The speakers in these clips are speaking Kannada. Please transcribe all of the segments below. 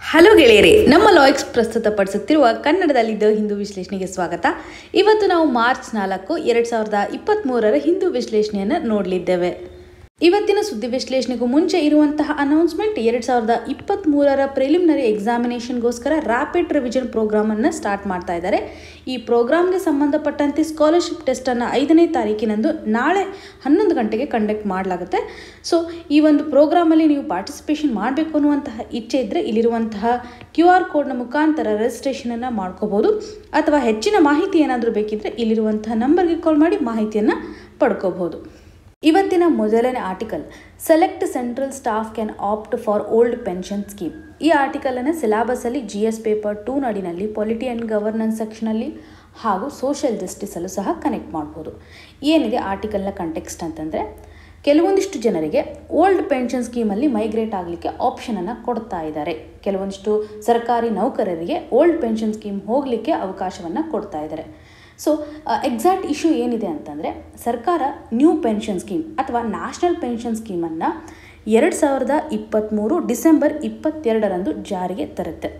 ಹಲೋ ಗೆಳೆಯರೇ ನಮ್ಮ ಲಾಯಕ್ಸ್ ಪ್ರಸ್ತುತಪಡಿಸುತ್ತಿರುವ ಕನ್ನಡದಲ್ಲಿದ್ದ ಹಿಂದೂ ವಿಶ್ಲೇಷಣೆಗೆ ಸ್ವಾಗತ ಇವತ್ತು ನಾವು ಮಾರ್ಚ್ ನಾಲ್ಕು ಎರಡು ಸಾವಿರದ ಇಪ್ಪತ್ತ್ಮೂರರ ಹಿಂದೂ ವಿಶ್ಲೇಷಣೆಯನ್ನು ನೋಡಲಿದ್ದೇವೆ ಇವತ್ತಿನ ಸುದ್ದಿ ವಿಶ್ಲೇಷಣೆಗೂ ಮುಂಚೆ ಇರುವಂತಹ ಅನೌನ್ಸ್ಮೆಂಟ್ ಎರಡು ಸಾವಿರದ ಇಪ್ಪತ್ತ್ಮೂರರ ಪ್ರಿಲಿಮಿನರಿ ಎಕ್ಸಾಮಿನೇಷನ್ಗೋಸ್ಕರ ರ್ಯಾಪಿಡ್ ರಿವಿಷನ್ ಪ್ರೋಗ್ರಾಮನ್ನು ಸ್ಟಾರ್ಟ್ ಮಾಡ್ತಾ ಇದ್ದಾರೆ ಈ ಪ್ರೋಗ್ರಾಮ್ಗೆ ಸಂಬಂಧಪಟ್ಟಂತೆ ಸ್ಕಾಲರ್ಶಿಪ್ ಟೆಸ್ಟನ್ನು ಐದನೇ ತಾರೀಕಿನಂದು ನಾಳೆ ಹನ್ನೊಂದು ಗಂಟೆಗೆ ಕಂಡಕ್ಟ್ ಮಾಡಲಾಗುತ್ತೆ ಸೊ ಈ ಒಂದು ಪ್ರೋಗ್ರಾಮಲ್ಲಿ ನೀವು ಪಾರ್ಟಿಸಿಪೇಷನ್ ಮಾಡಬೇಕು ಅನ್ನುವಂತಹ ಇಚ್ಛೆ ಇದ್ದರೆ ಇಲ್ಲಿರುವಂತಹ ಕ್ಯೂ ಆರ್ ಕೋಡ್ನ ಮುಖಾಂತರ ರಿಜಿಸ್ಟ್ರೇಷನನ್ನು ಮಾಡ್ಕೋಬೋದು ಅಥವಾ ಹೆಚ್ಚಿನ ಮಾಹಿತಿ ಏನಾದರೂ ಬೇಕಿದ್ದರೆ ಇಲ್ಲಿರುವಂತಹ ನಂಬರ್ಗೆ ಕಾಲ್ ಮಾಡಿ ಮಾಹಿತಿಯನ್ನು ಪಡ್ಕೋಬಹುದು ಇವತ್ತಿನ ಮೊದಲನೇ article select central staff can opt for old pension scheme ಈ ಆರ್ಟಿಕಲನ್ನು ಸಿಲಾಬಸಲ್ಲಿ ಜಿ ಎಸ್ ಪೇಪರ್ ಟೂ ನಡಿನಲ್ಲಿ ಪೊಲಿಟಿ ಆ್ಯಂಡ್ ಗವರ್ನೆನ್ಸ್ ಸೆಕ್ಷನಲ್ಲಿ ಹಾಗೂ ಸೋಷಿಯಲ್ ಜಸ್ಟಿಸಲ್ಲೂ ಸಹ ಕನೆಕ್ಟ್ ಮಾಡ್ಬೋದು ಏನಿದೆ ಆರ್ಟಿಕಲ್ನ ಕಂಟೆಕ್ಸ್ಟ್ ಅಂತಂದರೆ ಕೆಲವೊಂದಿಷ್ಟು ಜನರಿಗೆ ಓಲ್ಡ್ ಪೆನ್ಷನ್ ಸ್ಕೀಮಲ್ಲಿ ಮೈಗ್ರೇಟ್ ಆಗಲಿಕ್ಕೆ ಆಪ್ಷನನ್ನು ಕೊಡ್ತಾ ಇದ್ದಾರೆ ಕೆಲವೊಂದಿಷ್ಟು ಸರ್ಕಾರಿ ನೌಕರರಿಗೆ ಓಲ್ಡ್ ಪೆನ್ಷನ್ ಸ್ಕೀಮ್ ಹೋಗಲಿಕ್ಕೆ ಅವಕಾಶವನ್ನು ಕೊಡ್ತಾ ಇದ್ದಾರೆ ಸೊ ಎಕ್ಸಾಕ್ಟ್ ಇಶ್ಯೂ ಏನಿದೆ ಅಂತಂದರೆ ಸರ್ಕಾರ ನ್ಯೂ ಪೆನ್ಷನ್ ಸ್ಕೀಮ್ ಅಥವಾ ನ್ಯಾಷನಲ್ ಪೆನ್ಷನ್ ಸ್ಕೀಮನ್ನು ಎರಡು ಸಾವಿರದ ಇಪ್ಪತ್ತ್ಮೂರು ಡಿಸೆಂಬರ್ ಇಪ್ಪತ್ತೆರಡರಂದು ಜಾರಿಗೆ ತರುತ್ತೆ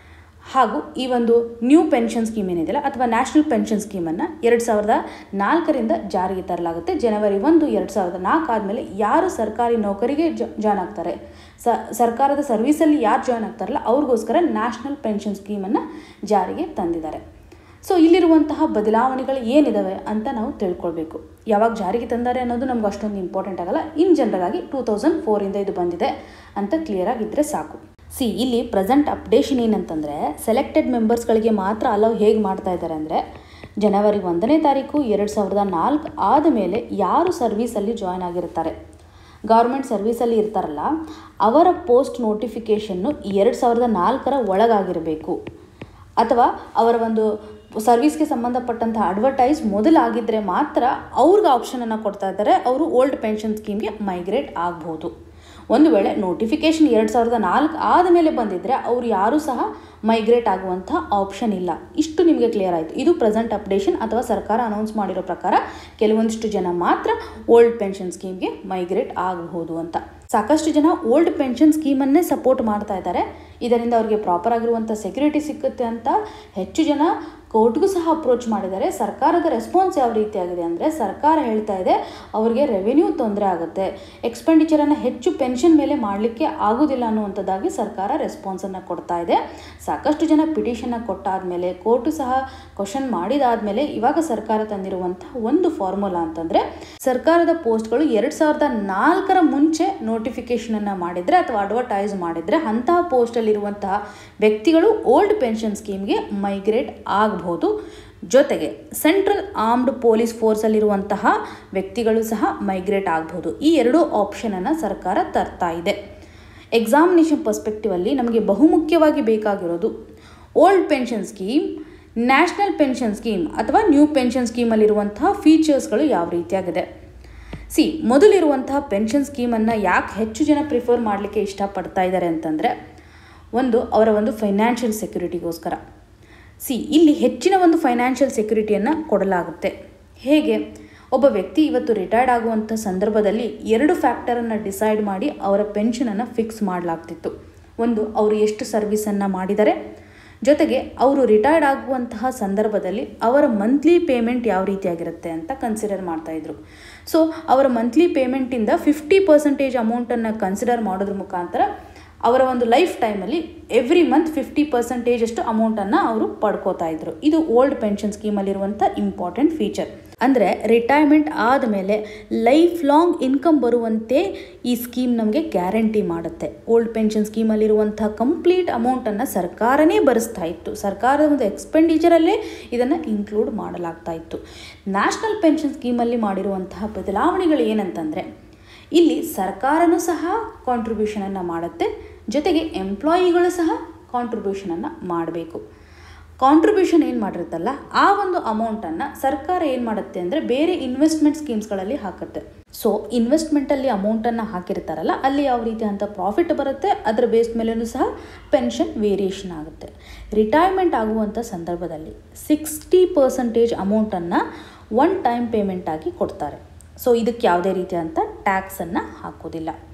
ಹಾಗೂ ಈ ಒಂದು ನ್ಯೂ ಪೆನ್ಷನ್ ಸ್ಕೀಮ್ ಏನಿದೆಯಲ್ಲ ಅಥವಾ ನ್ಯಾಷನಲ್ ಪೆನ್ಷನ್ ಸ್ಕೀಮನ್ನು ಎರಡು ಸಾವಿರದ ನಾಲ್ಕರಿಂದ ಜಾರಿಗೆ ತರಲಾಗುತ್ತೆ ಜನವರಿ ಒಂದು ಎರಡು ಸಾವಿರದ ನಾಲ್ಕು ಆದಮೇಲೆ ಯಾರು ಸರ್ಕಾರಿ ನೌಕರಿಗೆ ಜಾಯ್ನ್ ಆಗ್ತಾರೆ ಸ ಸರ್ಕಾರದ ಸರ್ವೀಸಲ್ಲಿ ಯಾರು ಜಾಯ್ನ್ ಆಗ್ತಾರಲ್ಲ ಅವ್ರಿಗೋಸ್ಕರ ನ್ಯಾಷನಲ್ ಪೆನ್ಷನ್ ಸ್ಕೀಮನ್ನು ಜಾರಿಗೆ ತಂದಿದ್ದಾರೆ ಸೊ ಇಲ್ಲಿರುವಂತಹ ಬದಲಾವಣೆಗಳು ಏನಿದಾವೆ ಅಂತ ನಾವು ತಿಳ್ಕೊಳ್ಬೇಕು ಯಾವಾಗ ಜಾರಿಗೆ ತಂದಾರೆ ಅನ್ನೋದು ನಮ್ಗೆ ಅಷ್ಟೊಂದು ಇಂಪಾರ್ಟೆಂಟ್ ಆಗಲ್ಲ ಇನ್ ಜನರಲ್ ಆಗಿ ಟೂ ತೌಸಂಡ್ ಫೋರಿಂದ ಇದು ಬಂದಿದೆ ಅಂತ ಕ್ಲಿಯರ್ ಆಗಿದ್ದರೆ ಸಾಕು ಸಿ ಇಲ್ಲಿ ಪ್ರೆಸೆಂಟ್ ಅಪ್ಡೇಷನ್ ಏನಂತಂದರೆ ಸೆಲೆಕ್ಟೆಡ್ ಮೆಂಬರ್ಸ್ಗಳಿಗೆ ಮಾತ್ರ ಅಲೌ ಹೇಗೆ ಮಾಡ್ತಾ ಇದ್ದಾರೆ ಅಂದರೆ ಜನವರಿ ಒಂದನೇ ತಾರೀಕು ಎರಡು ಸಾವಿರದ ನಾಲ್ಕು ಆದ ಮೇಲೆ ಯಾರು ಸರ್ವೀಸಲ್ಲಿ ಜಾಯ್ನ್ ಆಗಿರ್ತಾರೆ ಗೌರ್ಮೆಂಟ್ ಸರ್ವೀಸಲ್ಲಿ ಇರ್ತಾರಲ್ಲ ಅವರ ಪೋಸ್ಟ್ ನೋಟಿಫಿಕೇಷನ್ನು ಎರಡು ಸಾವಿರದ ನಾಲ್ಕರ ಒಳಗಾಗಿರಬೇಕು ಅಥವಾ ಅವರ ಒಂದು ಸರ್ವಿಸ್ಗೆ ಸಂಬಂಧಪಟ್ಟಂತಹ ಅಡ್ವರ್ಟೈಸ್ ಮೊದಲಾಗಿದ್ದರೆ ಮಾತ್ರ ಅವ್ರಿಗೆ ಆಪ್ಷನನ್ನು ಕೊಡ್ತಾ ಇದ್ದಾರೆ ಅವರು ಓಲ್ಡ್ ಪೆನ್ಷನ್ ಸ್ಕೀಮ್ಗೆ ಮೈಗ್ರೇಟ್ ಆಗ್ಬೋದು ಒಂದು ವೇಳೆ ನೋಟಿಫಿಕೇಷನ್ ಎರಡು ಸಾವಿರದ ನಾಲ್ಕು ಆದಮೇಲೆ ಬಂದಿದ್ದರೆ ಅವರು ಯಾರೂ ಸಹ ಮೈಗ್ರೇಟ್ ಆಗುವಂಥ ಆಪ್ಷನ್ ಇಲ್ಲ ಇಷ್ಟು ನಿಮಗೆ ಕ್ಲಿಯರ್ ಆಯಿತು ಇದು ಪ್ರೆಸೆಂಟ್ ಅಪ್ಡೇಷನ್ ಅಥವಾ ಸರ್ಕಾರ ಅನೌನ್ಸ್ ಮಾಡಿರೋ ಪ್ರಕಾರ ಕೆಲವೊಂದಿಷ್ಟು ಜನ ಮಾತ್ರ ಓಲ್ಡ್ ಪೆನ್ಷನ್ ಸ್ಕೀಮ್ಗೆ ಮೈಗ್ರೇಟ್ ಆಗಬಹುದು ಅಂತ ಸಾಕಷ್ಟು ಜನ ಓಲ್ಡ್ ಪೆನ್ಷನ್ ಸ್ಕೀಮನ್ನೇ ಸಪೋರ್ಟ್ ಮಾಡ್ತಾ ಇದ್ದಾರೆ ಇದರಿಂದ ಅವರಿಗೆ ಪ್ರಾಪರ್ ಆಗಿರುವಂಥ ಸೆಕ್ಯೂರಿಟಿ ಸಿಕ್ಕುತ್ತೆ ಅಂತ ಹೆಚ್ಚು ಜನ ಕೋರ್ಟ್ಗೂ ಸಹ ಅಪ್ರೋಚ್ ಮಾಡಿದ್ದಾರೆ ಸರ್ಕಾರದ ರೆಸ್ಪಾನ್ಸ್ ಯಾವ ರೀತಿಯಾಗಿದೆ ಅಂದರೆ ಸರ್ಕಾರ ಹೇಳ್ತಾ ಇದೆ ಅವರಿಗೆ ರೆವೆನ್ಯೂ ತೊಂದರೆ ಆಗುತ್ತೆ ಎಕ್ಸ್ಪೆಂಡಿಚರನ್ನು ಹೆಚ್ಚು ಪೆನ್ಷನ್ ಮೇಲೆ ಮಾಡಲಿಕ್ಕೆ ಆಗೋದಿಲ್ಲ ಅನ್ನುವಂಥದ್ದಾಗಿ ಸರ್ಕಾರ ರೆಸ್ಪಾನ್ಸನ್ನು ಕೊಡ್ತಾ ಇದೆ ಸಾಕಷ್ಟು ಜನ ಪಿಟಿಷನ್ನ ಕೊಟ್ಟಾದಮೇಲೆ ಕೋರ್ಟು ಸಹ ಕ್ವಶನ್ ಮಾಡಿದಾದಮೇಲೆ ಇವಾಗ ಸರ್ಕಾರ ತಂದಿರುವಂತಹ ಒಂದು ಫಾರ್ಮುಲಾ ಅಂತಂದರೆ ಸರ್ಕಾರದ ಪೋಸ್ಟ್ಗಳು ಎರಡು ಸಾವಿರದ ನಾಲ್ಕರ ಮುಂಚೆ ನೋಟಿಫಿಕೇಷನನ್ನು ಮಾಡಿದರೆ ಅಥವಾ ಅಡ್ವರ್ಟೈಸ್ ಮಾಡಿದರೆ ಅಂತಹ ಪೋಸ್ಟಲ್ಲಿರುವಂತಹ ವ್ಯಕ್ತಿಗಳು ಓಲ್ಡ್ ಪೆನ್ಷನ್ ಸ್ಕೀಮ್ಗೆ ಮೈಗ್ರೇಟ್ ಆಗಬಹುದು ಜೊತೆಗೆ ಸೆಂಟ್ರಲ್ ಆರ್ಮ್ಡ್ ಪೊಲೀಸ್ ಫೋರ್ಸಲ್ಲಿರುವಂತಹ ವ್ಯಕ್ತಿಗಳು ಸಹ ಮೈಗ್ರೇಟ್ ಆಗಬಹುದು ಈ ಎರಡೂ ಆಪ್ಷನನ್ನು ಸರ್ಕಾರ ತರ್ತಾ ಇದೆ ಎಕ್ಸಾಮಿನೇಷನ್ ಪರ್ಸ್ಪೆಕ್ಟಿವಲ್ಲಿ ನಮಗೆ ಬಹುಮುಖ್ಯವಾಗಿ ಬೇಕಾಗಿರೋದು old pension scheme national pension scheme ಅಥವಾ ನ್ಯೂ ಪೆನ್ಷನ್ ಸ್ಕೀಮಲ್ಲಿರುವಂತಹ ಫೀಚರ್ಸ್ಗಳು ಯಾವ ರೀತಿಯಾಗಿದೆ ಸಿ ಮೊದಲಿರುವಂತಹ ಪೆನ್ಷನ್ ಸ್ಕೀಮನ್ನು ಯಾಕೆ ಹೆಚ್ಚು ಜನ ಪ್ರಿಫರ್ ಮಾಡಲಿಕ್ಕೆ ಇಷ್ಟಪಡ್ತಾ ಇದ್ದಾರೆ ಅಂತಂದರೆ ಒಂದು ಅವರ ಒಂದು ಫೈನಾನ್ಷಿಯಲ್ ಸೆಕ್ಯುರಿಟಿಗೋಸ್ಕರ ಸಿ ಇಲ್ಲಿ ಹೆಚ್ಚಿನ ಒಂದು ಫೈನಾನ್ಷಿಯಲ್ ಸೆಕ್ಯುರಿಟಿಯನ್ನು ಕೊಡಲಾಗುತ್ತೆ ಹೇಗೆ ಒಬ್ಬ ವ್ಯಕ್ತಿ ಇವತ್ತು ರಿಟೈರ್ಡ್ ಆಗುವಂಥ ಸಂದರ್ಭದಲ್ಲಿ ಎರಡು ಫ್ಯಾಕ್ಟರನ್ನು ಡಿಸೈಡ್ ಮಾಡಿ ಅವರ ಪೆನ್ಷನನ್ನು ಫಿಕ್ಸ್ ಮಾಡಲಾಗ್ತಿತ್ತು ಒಂದು ಅವರು ಎಷ್ಟು ಸರ್ವಿಸನ್ನು ಮಾಡಿದ್ದಾರೆ ಜೊತೆಗೆ ಅವರು ರಿಟೈರ್ಡ್ ಆಗುವಂತಹ ಸಂದರ್ಭದಲ್ಲಿ ಅವರ ಮಂತ್ಲಿ ಪೇಮೆಂಟ್ ಯಾವ ರೀತಿಯಾಗಿರುತ್ತೆ ಅಂತ ಕನ್ಸಿಡರ್ ಮಾಡ್ತಾಯಿದ್ರು ಸೊ ಅವರ ಮಂತ್ಲಿ ಪೇಮೆಂಟಿಂದ ಫಿಫ್ಟಿ ಪರ್ಸೆಂಟೇಜ್ ಅಮೌಂಟನ್ನು ಕನ್ಸಿಡರ್ ಮಾಡೋದ್ರ ಮುಖಾಂತರ ಅವರ ಒಂದು ಲೈಫ್ ಟೈಮಲ್ಲಿ ಎವ್ರಿ ಮಂತ್ ಫಿಫ್ಟಿ ಪರ್ಸೆಂಟೇಜ್ ಅಷ್ಟು ಅಮೌಂಟನ್ನು ಅವರು ಪಡ್ಕೋತಾ ಇದ್ರು ಇದು ಓಲ್ಡ್ ಪೆನ್ಷನ್ ಸ್ಕೀಮಲ್ಲಿರುವಂಥ ಇಂಪಾರ್ಟೆಂಟ್ ಫೀಚರ್ ಅಂದರೆ ರಿಟೈರ್ಮೆಂಟ್ ಆದಮೇಲೆ ಲೈಫ್ ಲಾಂಗ್ ಇನ್ಕಮ್ ಬರುವಂತೆ ಈ ಸ್ಕೀಮ್ ನಮಗೆ ಗ್ಯಾರಂಟಿ ಮಾಡುತ್ತೆ ಓಲ್ಡ್ ಪೆನ್ಷನ್ ಸ್ಕೀಮಲ್ಲಿರುವಂಥ ಕಂಪ್ಲೀಟ್ ಅಮೌಂಟನ್ನು ಸರ್ಕಾರನೇ ಭರಿಸ್ತಾ ಇತ್ತು ಸರ್ಕಾರದ ಒಂದು ಎಕ್ಸ್ಪೆಂಡಿಚರಲ್ಲೇ ಇದನ್ನು ಇನ್ಕ್ಲೂಡ್ ಮಾಡಲಾಗ್ತಾ ಇತ್ತು ನ್ಯಾಷನಲ್ ಪೆನ್ಷನ್ ಸ್ಕೀಮಲ್ಲಿ ಮಾಡಿರುವಂತಹ ಬದಲಾವಣೆಗಳು ಏನಂತಂದರೆ ಇಲ್ಲಿ ಸರ್ಕಾರನೂ ಸಹ ಕಾಂಟ್ರಿಬ್ಯೂಷನನ್ನು ಮಾಡುತ್ತೆ ಜೊತೆಗೆ ಎಂಪ್ಲಾಯಿಗಳು ಸಹ ಕಾಂಟ್ರಿಬ್ಯೂಷನನ್ನು ಮಾಡಬೇಕು ಕಾಂಟ್ರಿಬ್ಯೂಷನ್ ಏನು ಮಾಡಿರುತ್ತಲ್ಲ ಆ ಒಂದು ಅಮೌಂಟನ್ನು ಸರ್ಕಾರ ಏನು ಮಾಡುತ್ತೆ ಅಂದರೆ ಬೇರೆ ಇನ್ವೆಸ್ಟ್ಮೆಂಟ್ ಸ್ಕೀಮ್ಸ್ಗಳಲ್ಲಿ ಹಾಕುತ್ತೆ ಸೊ ಇನ್ವೆಸ್ಟ್ಮೆಂಟಲ್ಲಿ ಅಮೌಂಟನ್ನು ಹಾಕಿರ್ತಾರಲ್ಲ ಅಲ್ಲಿ ಯಾವ ರೀತಿ ಅಂತ ಪ್ರಾಫಿಟ್ ಬರುತ್ತೆ ಅದರ ಬೇಸ್ ಮೇಲೂ ಸಹ ಪೆನ್ಷನ್ ವೇರಿಯೇಷನ್ ಆಗುತ್ತೆ ರಿಟೈರ್ಮೆಂಟ್ ಆಗುವಂಥ ಸಂದರ್ಭದಲ್ಲಿ ಸಿಕ್ಸ್ಟಿ ಪರ್ಸೆಂಟೇಜ್ ಅಮೌಂಟನ್ನು ಒನ್ ಟೈಮ್ ಪೇಮೆಂಟ್ ಆಗಿ ಕೊಡ್ತಾರೆ ಸೊ ಇದಕ್ಕೆ ಯಾವುದೇ ರೀತಿಯಾದಂಥ ಟ್ಯಾಕ್ಸನ್ನು ಹಾಕೋದಿಲ್ಲ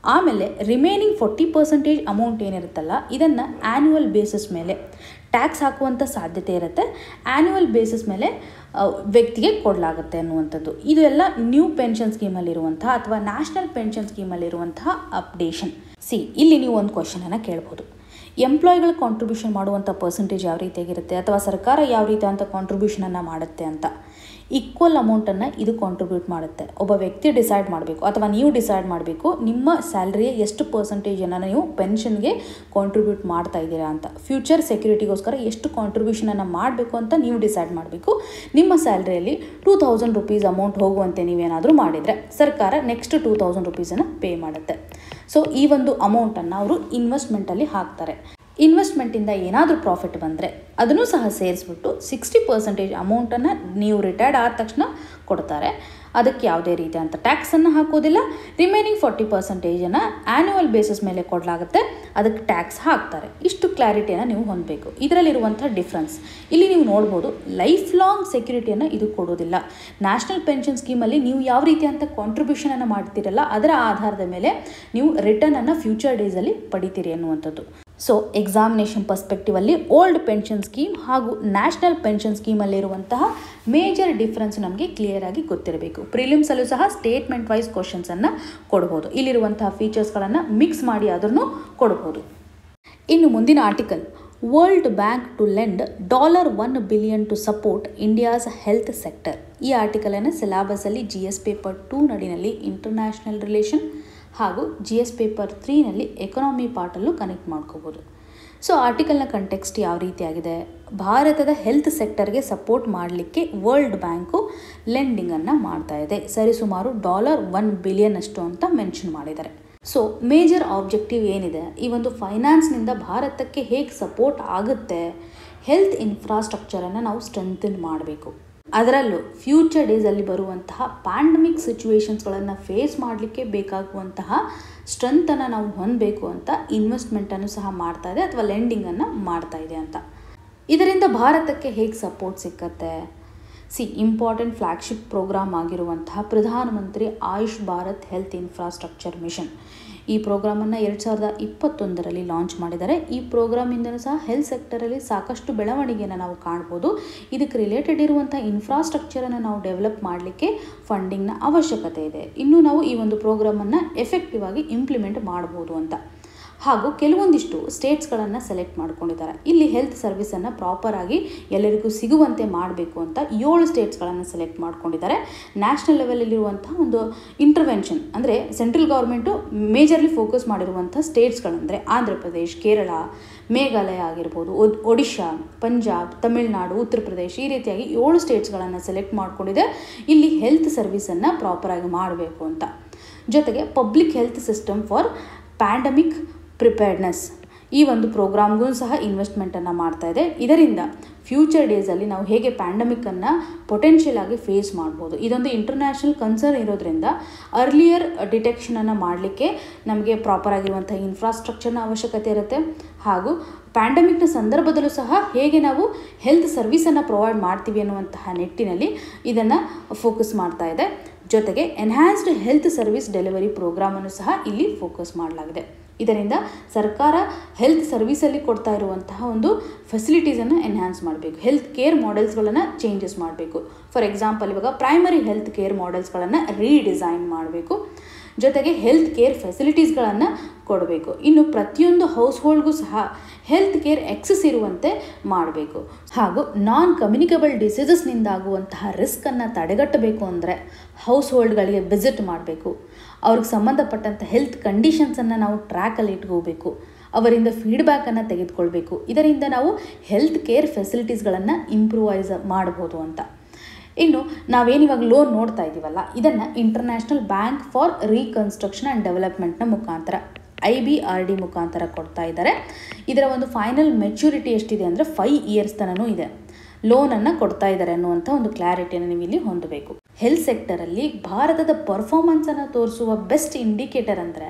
ಆಮೇಲೆ ರಿಮೈನಿಂಗ್ ಫೋರ್ಟಿ ಪರ್ಸೆಂಟೇಜ್ ಅಮೌಂಟ್ ಏನಿರುತ್ತಲ್ಲ ಇದನ್ನು ಆ್ಯನ್ಯುವಲ್ ಬೇಸಿಸ್ ಮೇಲೆ ಟ್ಯಾಕ್ಸ್ ಹಾಕುವಂಥ ಸಾಧ್ಯತೆ ಇರುತ್ತೆ ಆ್ಯನ್ಯುವಲ್ ಬೇಸಿಸ್ ಮೇಲೆ ಆ, ವ್ಯಕ್ತಿಗೆ ಕೊಡಲಾಗುತ್ತೆ ಅನ್ನುವಂಥದ್ದು ಇದು ಎಲ್ಲ ನ್ಯೂ ಪೆನ್ಷನ್ ಸ್ಕೀಮಲ್ಲಿರುವಂತಹ ಅಥವಾ ನ್ಯಾಷನಲ್ ಪೆನ್ಷನ್ ಸ್ಕೀಮಲ್ಲಿರುವಂತಹ ಅಪ್ಡೇಷನ್ ಸಿ ಇಲ್ಲಿ ನೀವು ಒಂದು ಕ್ವಶನನ್ನು ಕೇಳ್ಬೋದು ಎಂಪ್ಲಾಯ್ಗಳು ಕಾಂಟ್ರಿಬ್ಯೂಷನ್ ಮಾಡುವಂಥ ಪರ್ಸೆಂಟೇಜ್ ಯಾವ ರೀತಿಯಾಗಿರುತ್ತೆ ಅಥವಾ ಸರ್ಕಾರ ಯಾವ ರೀತಿಯಾದಂಥ ಕಾಂಟ್ರಿಬ್ಯೂಷನನ್ನು ಮಾಡುತ್ತೆ ಅಂತ ಈಕ್ವಲ್ ಅಮೌಂಟನ್ನು ಇದು ಕಾಂಟ್ರಿಬ್ಯೂಟ್ ಮಾಡುತ್ತೆ ಒಬ್ಬ ವ್ಯಕ್ತಿ ಡಿಸೈಡ್ ಮಾಡಬೇಕು ಅಥವಾ ನೀವು ಡಿಸೈಡ್ ಮಾಡಬೇಕು ನಿಮ್ಮ ಸ್ಯಾಲ್ರಿಯ ಎಷ್ಟು ಪರ್ಸೆಂಟೇಜನ್ನು ನೀವು ಪೆನ್ಷನ್ಗೆ ಕಾಂಟ್ರಿಬ್ಯೂಟ್ ಮಾಡ್ತಾ ಇದ್ದೀರಾ ಅಂತ ಫ್ಯೂಚರ್ ಸೆಕ್ಯೂರಿಟಿಗೋಸ್ಕರ ಎಷ್ಟು ಕಾಂಟ್ರಿಬ್ಯೂಷನನ್ನು ಮಾಡಬೇಕು ಅಂತ ನೀವು ಡಿಸೈಡ್ ಮಾಡಬೇಕು ನಿಮ್ಮ ಸ್ಯಾಲ್ರಿಯಲ್ಲಿ ಟೂ ತೌಸಂಡ್ ರುಪೀಸ್ ಅಮೌಂಟ್ ಹೋಗುವಂತೆ ನೀವೇನಾದರೂ ಮಾಡಿದರೆ ಸರ್ಕಾರ ನೆಕ್ಸ್ಟ್ ಟೂ ತೌಸಂಡ್ ರುಪೀಸನ್ನು ಪೇ ಮಾಡುತ್ತೆ ಸೊ ಈ ಒಂದು ಅಮೌಂಟನ್ನು ಅವರು ಇನ್ವೆಸ್ಟ್ಮೆಂಟಲ್ಲಿ ಹಾಕ್ತಾರೆ ಇನ್ವೆಸ್ಟ್ಮೆಂಟಿಂದ ಏನಾದರೂ ಪ್ರಾಫಿಟ್ ಬಂದರೆ ಅದನ್ನು ಸಹ ಸೇರಿಸ್ಬಿಟ್ಟು ಸಿಕ್ಸ್ಟಿ ಪರ್ಸೆಂಟೇಜ್ ಅಮೌಂಟನ್ನು ನೀವು ರಿಟೈರ್ಡ್ ಆದ ತಕ್ಷಣ ಕೊಡ್ತಾರೆ ಅದಕ್ಕೆ ಯಾವುದೇ ರೀತಿಯಾದಂಥ ಟ್ಯಾಕ್ಸನ್ನು ಹಾಕೋದಿಲ್ಲ ರಿಮೈನಿಂಗ್ ಫಾರ್ಟಿ ಪರ್ಸೆಂಟೇಜನ್ನು ಆ್ಯನ್ಯುವಲ್ ಬೇಸಿಸ್ ಮೇಲೆ ಕೊಡಲಾಗುತ್ತೆ ಅದಕ್ಕೆ ಟ್ಯಾಕ್ಸ್ ಹಾಕ್ತಾರೆ ಇಷ್ಟು ಕ್ಲಾರಿಟಿಯನ್ನು ನೀವು ಹೊಂದಬೇಕು ಇದರಲ್ಲಿರುವಂಥ ಡಿಫ್ರೆನ್ಸ್ ಇಲ್ಲಿ ನೀವು ನೋಡ್ಬೋದು ಲೈಫ್ ಲಾಂಗ್ ಸೆಕ್ಯೂರಿಟಿಯನ್ನು ಇದು ಕೊಡೋದಿಲ್ಲ ನ್ಯಾಷನಲ್ ಪೆನ್ಷನ್ ಸ್ಕೀಮಲ್ಲಿ ನೀವು ಯಾವ ರೀತಿಯಂಥ ಕಾಂಟ್ರಿಬ್ಯೂಷನನ್ನು ಮಾಡ್ತೀರಲ್ಲ ಅದರ ಆಧಾರದ ಮೇಲೆ ನೀವು ರಿಟರ್ನನ್ನು ಫ್ಯೂಚರ್ ಡೇಸಲ್ಲಿ ಪಡಿತೀರಿ ಅನ್ನುವಂಥದ್ದು ಸೊ ಎಕ್ಸಾಮಿನೇಷನ್ ಪರ್ಸ್ಪೆಕ್ಟಿವಲ್ಲಿ ಓಲ್ಡ್ ಪೆನ್ಷನ್ ಸ್ಕೀಮ್ ಹಾಗೂ ನ್ಯಾಷನಲ್ ಪೆನ್ಷನ್ ಸ್ಕೀಮಲ್ಲಿರುವಂತಹ ಮೇಜರ್ ಡಿಫ್ರೆನ್ಸ್ ನಮಗೆ ಕ್ಲಿಯರ್ ಆಗಿ ಗೊತ್ತಿರಬೇಕು ಪ್ರಿಲಿಮ್ಸಲ್ಲೂ ಸಹ ಸ್ಟೇಟ್ಮೆಂಟ್ ವೈಸ್ ಕ್ವಶನ್ಸನ್ನು ಕೊಡ್ಬೋದು ಇಲ್ಲಿರುವಂತಹ ಫೀಚರ್ಸ್ಗಳನ್ನು ಮಿಕ್ಸ್ ಮಾಡಿ ಅದನ್ನು ಕೊಡ್ಬೋದು ಇನ್ನು ಮುಂದಿನ article world bank to lend dollar one billion to support India's health sector ಈ ಆರ್ಟಿಕಲನ್ನು ಸಿಲಾಬಸಲ್ಲಿ ಜಿ ಎಸ್ ಪೇಪರ್ ಟೂ ನಡಿನಲ್ಲಿ ಇಂಟರ್ನ್ಯಾಷನಲ್ ರಿಲೇಷನ್ ಹಾಗೂ ಜಿ ಎಸ್ ಪೇಪರ್ ತ್ರೀನಲ್ಲಿ ಎಕನಾಮಿ ಪಾರ್ಟಲ್ಲೂ ಕನೆಕ್ಟ್ ಮಾಡ್ಕೋಬೋದು ಸೊ ಆರ್ಟಿಕಲ್ನ ಕಂಟೆಕ್ಸ್ಟ್ ಯಾವ ರೀತಿಯಾಗಿದೆ ಭಾರತದ ಹೆಲ್ತ್ ಸೆಕ್ಟರ್ಗೆ ಸಪೋರ್ಟ್ ಮಾಡಲಿಕ್ಕೆ ವರ್ಲ್ಡ್ ಬ್ಯಾಂಕು ಲೆಂಡಿಂಗನ್ನು ಮಾಡ್ತಾ ಇದೆ ಸರಿಸುಮಾರು ಡಾಲರ್ ಒನ್ ಬಿಲಿಯನ್ ಅಷ್ಟು ಅಂತ ಮೆನ್ಷನ್ ಮಾಡಿದ್ದಾರೆ ಸೊ ಮೇಜರ್ ಆಬ್ಜೆಕ್ಟಿವ್ ಏನಿದೆ ಈ ಒಂದು ಫೈನಾನ್ಸ್ನಿಂದ ಭಾರತಕ್ಕೆ ಹೇಗೆ ಸಪೋರ್ಟ್ ಆಗುತ್ತೆ ಹೆಲ್ತ್ ಇನ್ಫ್ರಾಸ್ಟ್ರಕ್ಚರನ್ನು ನಾವು ಸ್ಟ್ರೆಂಥನ್ ಮಾಡಬೇಕು ಅದರಲ್ಲೂ ಫ್ಯೂಚರ್ ಡೇಸಲ್ಲಿ ಬರುವಂತಹ ಪ್ಯಾಂಡಮಿಕ್ ಸಿಚುವೇಶನ್ಸ್ಗಳನ್ನು ಫೇಸ್ ಮಾಡಲಿಕ್ಕೆ ಬೇಕಾಗುವಂತಹ ಸ್ಟ್ರೆಂತನ್ನು ನಾವು ಹೊಂದಬೇಕು ಅಂತ ಇನ್ವೆಸ್ಟ್ಮೆಂಟನ್ನು ಸಹ ಮಾಡ್ತಾ ಇದೆ ಅಥವಾ ಲೆಂಡಿಂಗನ್ನು ಮಾಡ್ತಾ ಇದೆ ಅಂತ ಇದರಿಂದ ಭಾರತಕ್ಕೆ ಹೇಗೆ ಸಪೋರ್ಟ್ ಸಿಕ್ಕತ್ತೆ ಸಿ ಇಂಪಾರ್ಟೆಂಟ್ ಫ್ಲ್ಯಾಗ್ಶಿಪ್ ಪ್ರೋಗ್ರಾಮ್ ಆಗಿರುವಂತಹ Pradhan Mantri Ayush Bharat health infrastructure mission ಈ ಪ್ರೋಗ್ರಾಮನ್ನು ಎರಡು ಸಾವಿರದ ಇಪ್ಪತ್ತೊಂದರಲ್ಲಿ ಲಾಂಚ್ ಮಾಡಿದ್ದಾರೆ ಈ ಪ್ರೋಗ್ರಾಮಿಂದನೂ ಸಹ ಹೆಲ್ತ್ ಸೆಕ್ಟರಲ್ಲಿ ಸಾಕಷ್ಟು ಬೆಳವಣಿಗೆಯನ್ನು ನಾವು ಕಾಣ್ಬೋದು ಇದಕ್ಕೆ ರಿಲೇಟೆಡ್ ಇರುವಂಥ ಇನ್ಫ್ರಾಸ್ಟ್ರಕ್ಚರನ್ನು ನಾವು ಡೆವಲಪ್ ಮಾಡಲಿಕ್ಕೆ ಫಂಡಿಂಗ್ನ ಅವಶ್ಯಕತೆ ಇದೆ ಇನ್ನೂ ನಾವು ಈ ಒಂದು ಪ್ರೋಗ್ರಾಮನ್ನು ಎಫೆಕ್ಟಿವ್ ಆಗಿ ಇಂಪ್ಲಿಮೆಂಟ್ ಮಾಡ್ಬೋದು ಅಂತ ಹಾಗೂ ಕೆಲವೊಂದಿಷ್ಟು ಸ್ಟೇಟ್ಸ್ಗಳನ್ನು ಸೆಲೆಕ್ಟ್ ಮಾಡ್ಕೊಂಡಿದ್ದಾರೆ ಇಲ್ಲಿ ಹೆಲ್ತ್ ಸರ್ವಿಸನ್ನು ಪ್ರಾಪರಾಗಿ ಎಲ್ಲರಿಗೂ ಸಿಗುವಂತೆ ಮಾಡಬೇಕು ಅಂತ ಏಳು ಸ್ಟೇಟ್ಸ್ಗಳನ್ನು ಸೆಲೆಕ್ಟ್ ಮಾಡ್ಕೊಂಡಿದ್ದಾರೆ ನ್ಯಾಷನಲ್ ಲೆವೆಲಲ್ಲಿರುವಂಥ ಒಂದು ಇಂಟರ್ವೆನ್ಷನ್ ಅಂದರೆ ಸೆಂಟ್ರಲ್ ಗೌರ್ಮೆಂಟು ಮೇಜರ್ಲಿ ಫೋಕಸ್ ಮಾಡಿರುವಂಥ ಸ್ಟೇಟ್ಸ್ಗಳಂದರೆ ಆಂಧ್ರ ಪ್ರದೇಶ್ ಕೇರಳ ಮೇಘಾಲಯ ಆಗಿರ್ಬೋದು ಒದ್ ಒಡಿಶಾ ಪಂಜಾಬ್ ತಮಿಳುನಾಡು ಉತ್ತರ ಪ್ರದೇಶ್ ಈ ರೀತಿಯಾಗಿ ಏಳು ಸ್ಟೇಟ್ಸ್ಗಳನ್ನು ಸೆಲೆಕ್ಟ್ ಮಾಡ್ಕೊಂಡಿದೆ ಇಲ್ಲಿ ಹೆಲ್ತ್ ಸರ್ವಿಸನ್ನು ಪ್ರಾಪರಾಗಿ ಮಾಡಬೇಕು ಅಂತ ಜೊತೆಗೆ public health system for pandemic preparedness ಈ ಒಂದು ಪ್ರೋಗ್ರಾಮ್ಗೂ ಸಹ ಇನ್ವೆಸ್ಟ್ಮೆಂಟನ್ನು ಮಾಡ್ತಾ ಇದೆ ಇದರಿಂದ ಫ್ಯೂಚರ್ ಡೇಸಲ್ಲಿ ನಾವು ಹೇಗೆ ಪ್ಯಾಂಡಮಿಕ್ಕನ್ನು ಪೊಟೆನ್ಷಿಯಲ್ ಆಗಿ ಫೇಸ್ ಮಾಡ್ಬೋದು ಇದೊಂದು ಇಂಟರ್ನ್ಯಾಷನಲ್ ಕನ್ಸರ್ನ್ ಇರೋದ್ರಿಂದ ಅರ್ಲಿಯರ್ ಡಿಟೆಕ್ಷನನ್ನು ಮಾಡಲಿಕ್ಕೆ ನಮಗೆ ಪ್ರಾಪರ್ ಆಗಿರುವಂಥ ಇನ್ಫ್ರಾಸ್ಟ್ರಕ್ಚರ್ನ ಅವಶ್ಯಕತೆ ಇರುತ್ತೆ ಹಾಗೂ ಪ್ಯಾಂಡಮಿಕ್ನ ಸಂದರ್ಭದಲ್ಲೂ ಸಹ ಹೇಗೆ ನಾವು ಹೆಲ್ತ್ ಸರ್ವಿಸನ್ನು ಪ್ರೊವೈಡ್ ಮಾಡ್ತೀವಿ ಅನ್ನುವಂತಹ ನಿಟ್ಟಿನಲ್ಲಿ ಇದನ್ನು ಫೋಕಸ್ ಮಾಡ್ತಾ ಇದೆ ಜೊತೆಗೆ ಎನ್ಹ್ಯಾನ್ಸ್ಡ್ ಹೆಲ್ತ್ ಸರ್ವಿಸ್ ಡೆಲಿವರಿ ಪ್ರೋಗ್ರಾಮನ್ನು ಸಹ ಇಲ್ಲಿ ಫೋಕಸ್ ಮಾಡಲಾಗಿದೆ ಇದರಿಂದ ಸರ್ಕಾರ ಹೆಲ್ತ್ ಸರ್ವಿಸಲ್ಲಿ ಕೊಡ್ತಾ ಇರುವಂತಹ ಒಂದು ಫೆಸಿಲಿಟೀಸನ್ನು ಎನ್ಹ್ಯಾನ್ಸ್ ಮಾಡಬೇಕು ಹೆಲ್ತ್ ಕೇರ್ ಮಾಡೆಲ್ಸ್ಗಳನ್ನು ಚೇಂಜಸ್ ಮಾಡಬೇಕು ಫಾರ್ ಎಕ್ಸಾಂಪಲ್ ಇವಾಗ ಪ್ರೈಮರಿ ಹೆಲ್ತ್ ಕೇರ್ ಮಾಡೆಲ್ಸ್ಗಳನ್ನು ರೀಡಿಸೈನ್ ಮಾಡಬೇಕು ಜೊತೆಗೆ ಹೆಲ್ತ್ ಕೇರ್ ಫೆಸಿಲಿಟೀಸ್ಗಳನ್ನು ಕೊಡಬೇಕು ಇನ್ನು ಪ್ರತಿಯೊಂದು ಹೌಸ್ ಹೋಲ್ಡ್ಗೂ ಸಹ ಹೆಲ್ತ್ ಕೇರ್ ಎಕ್ಸಸ್ ಇರುವಂತೆ ಮಾಡಬೇಕು ಹಾಗೂ ನಾನ್ ಕಮ್ಯುನಿಕಬಲ್ ಡಿಸೀಸಸ್ನಿಂದಾಗುವಂತಹ ರಿಸ್ಕನ್ನು ತಡೆಗಟ್ಟಬೇಕು ಅಂದರೆ ಹೌಸ್ ಹೋಲ್ಡ್ಗಳಿಗೆ ವಿಸಿಟ್ ಮಾಡಬೇಕು ಅವ್ರಿಗೆ ಸಂಬಂಧಪಟ್ಟಂಥ ಹೆಲ್ತ್ ಕಂಡೀಷನ್ಸನ್ನು ನಾವು ಟ್ರ್ಯಾಕಲ್ಲಿ ಇಟ್ಕೋಬೇಕು ಅವರಿಂದ ಫೀಡ್ಬ್ಯಾಕನ್ನು ತೆಗೆದುಕೊಳ್ಬೇಕು ಇದರಿಂದ ನಾವು ಹೆಲ್ತ್ ಕೇರ್ ಫೆಸಿಲಿಟೀಸ್ಗಳನ್ನು ಇಂಪ್ರೂವೈಸ್ ಮಾಡ್ಬೋದು ಅಂತ ಇನ್ನು ನಾವೇನಿವಾಗ ಲೋನ್ ನೋಡ್ತಾ ಇದ್ದೀವಲ್ಲ ಇದನ್ನು international bank for reconstruction and ಡೆವಲಪ್ಮೆಂಟ್ನ ಮುಖಾಂತರ ಐ ಬಿ ಆರ್ ಡಿ ಮುಖಾಂತರ ಕೊಡ್ತಾ ಇದ್ದಾರೆ ಇದರ ಒಂದು ಫೈನಲ್ ಮೆಚ್ಯೂರಿಟಿ ಎಷ್ಟಿದೆ ಅಂದರೆ ಫೈವ್ ಇಯರ್ಸ್ ತನೂ ಇದೆ ಲೋನನ್ನು ಕೊಡ್ತಾ ಇದ್ದಾರೆ ಅನ್ನುವಂಥ ಒಂದು ಕ್ಲಾರಿಟಿಯನ್ನು ನೀವು ಇಲ್ಲಿ ಹೊಂದಬೇಕು ಹೆಲ್ತ್ ಸೆಕ್ಟರಲ್ಲಿ ಭಾರತದ ಪರ್ಫಾರ್ಮೆನ್ಸನ್ನು ತೋರಿಸುವ ಬೆಸ್ಟ್ ಇಂಡಿಕೇಟರ್ ಅಂದರೆ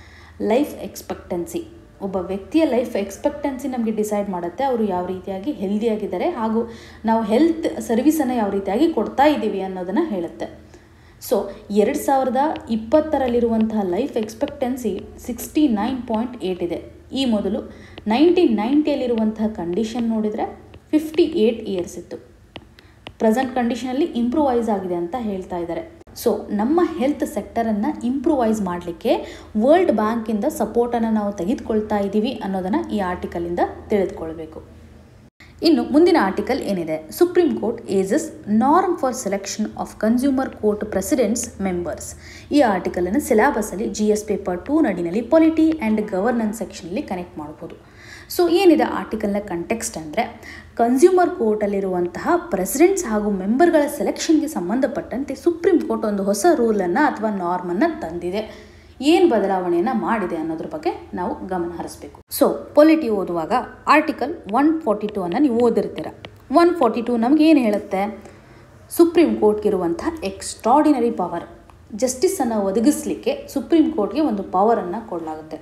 ಲೈಫ್ ಎಕ್ಸ್ಪೆಕ್ಟೆನ್ಸಿ ಒಬ್ಬ ವ್ಯಕ್ತಿಯ ಲೈಫ್ ಎಕ್ಸ್ಪೆಕ್ಟೆನ್ಸಿ ನಮಗೆ ಡಿಸೈಡ್ ಮಾಡುತ್ತೆ ಅವರು ಯಾವ ರೀತಿಯಾಗಿ ಹೆಲ್ದಿಯಾಗಿದ್ದಾರೆ ಹಾಗೂ ನಾವು ಹೆಲ್ತ್ ಸರ್ವಿಸನ್ನು ಯಾವ ರೀತಿಯಾಗಿ ಕೊಡ್ತಾ ಇದ್ದೀವಿ ಅನ್ನೋದನ್ನು ಹೇಳುತ್ತೆ ಸೊ ಎರಡು ಸಾವಿರದ ಇಪ್ಪತ್ತರಲ್ಲಿರುವಂತಹ life expectancy sixty nine point eight ಇದೆ ಈ ಮೊದಲು ನೈನ್ಟೀನ್ ನೈಂಟಿಯಲ್ಲಿರುವಂತಹ ಕಂಡೀಷನ್ ನೋಡಿದರೆ ಫಿಫ್ಟಿ ಏಯ್ಟ್ ಇಯರ್ಸ್ ಇತ್ತು ಪ್ರೆಸೆಂಟ್ ಕಂಡೀಷನಲ್ಲಿ ಇಂಪ್ರೂವೈಸ್ ಆಗಿದೆ ಅಂತ ಹೇಳ್ತಾ ಇದ್ದಾರೆ ಸೊ ನಮ್ಮ ಹೆಲ್ತ್ ಸೆಕ್ಟರನ್ನು ಇಂಪ್ರೂವೈಸ್ ಮಾಡಲಿಕ್ಕೆ ವರ್ಲ್ಡ್ ಬ್ಯಾಂಕಿಂದ ಸಪೋರ್ಟನ್ನು ನಾವು ತೆಗೆದುಕೊಳ್ತಾ ಇದ್ದೀವಿ ಅನ್ನೋದನ್ನು ಈ ಆರ್ಟಿಕಲಿಂದ ತಿಳಿದುಕೊಳ್ಬೇಕು ಇನ್ನು ಮುಂದಿನ ಆರ್ಟಿಕಲ್ ಏನಿದೆ supreme court eases norm for selection of consumer court presidents members ಈ ಆರ್ಟಿಕಲನ್ನು ಸಿಲೆಬಸಲ್ಲಿ ಜಿ ಎಸ್ ಪೇಪರ್ ಟೂ ನಡಿನಲ್ಲಿ ಪೊಲಿಟಿ ಆ್ಯಂಡ್ ಗವರ್ನೆನ್ಸ್ ಸೆಕ್ಷನಲ್ಲಿ ಕನೆಕ್ಟ್ ಮಾಡ್ಬೋದು ಸೊ ಏನಿದೆ ಆರ್ಟಿಕಲ್ನ ಕಂಟೆಕ್ಸ್ಟ್ ಅಂದರೆ ಕನ್ಸ್ಯೂಮರ್ ಕೋರ್ಟಲ್ಲಿರುವಂತಹ ಪ್ರೆಸಿಡೆಂಟ್ಸ್ ಹಾಗೂ ಮೆಂಬರ್ಗಳ ಸೆಲೆಕ್ಷನ್ಗೆ ಸಂಬಂಧಪಟ್ಟಂತೆ ಸುಪ್ರೀಂ ಕೋರ್ಟ್ ಒಂದು ಹೊಸ ರೂಲನ್ನು ಅಥವಾ ನಾರ್ಮನ್ನು ತಂದಿದೆ ಏನು ಬದಲಾವಣೆಯನ್ನು ಮಾಡಿದೆ ಅನ್ನೋದ್ರ ಬಗ್ಗೆ ನಾವು ಗಮನ ಹರಿಸಬೇಕು ಸೊ ಪೊಲಿಟಿ ಓದುವಾಗ ಆರ್ಟಿಕಲ್ ಒನ್ ಫಾರ್ಟಿ ಟೂ ಅನ್ನು ನೀವು ಓದಿರ್ತೀರ ಒನ್ ಫಾರ್ಟಿ ಟೂ ನಮ್ಗೆ ಏನು ಹೇಳುತ್ತೆ ಸುಪ್ರೀಂ ಕೋರ್ಟ್ಗಿರುವಂಥ ಎಕ್ಸ್ಟ್ರಾಡಿನರಿ ಪವರ್ ಜಸ್ಟಿಸನ್ನು ಒದಗಿಸಲಿಕ್ಕೆ ಸುಪ್ರೀಂ ಕೋರ್ಟ್ಗೆ ಒಂದು ಪವರನ್ನು ಕೊಡಲಾಗುತ್ತೆ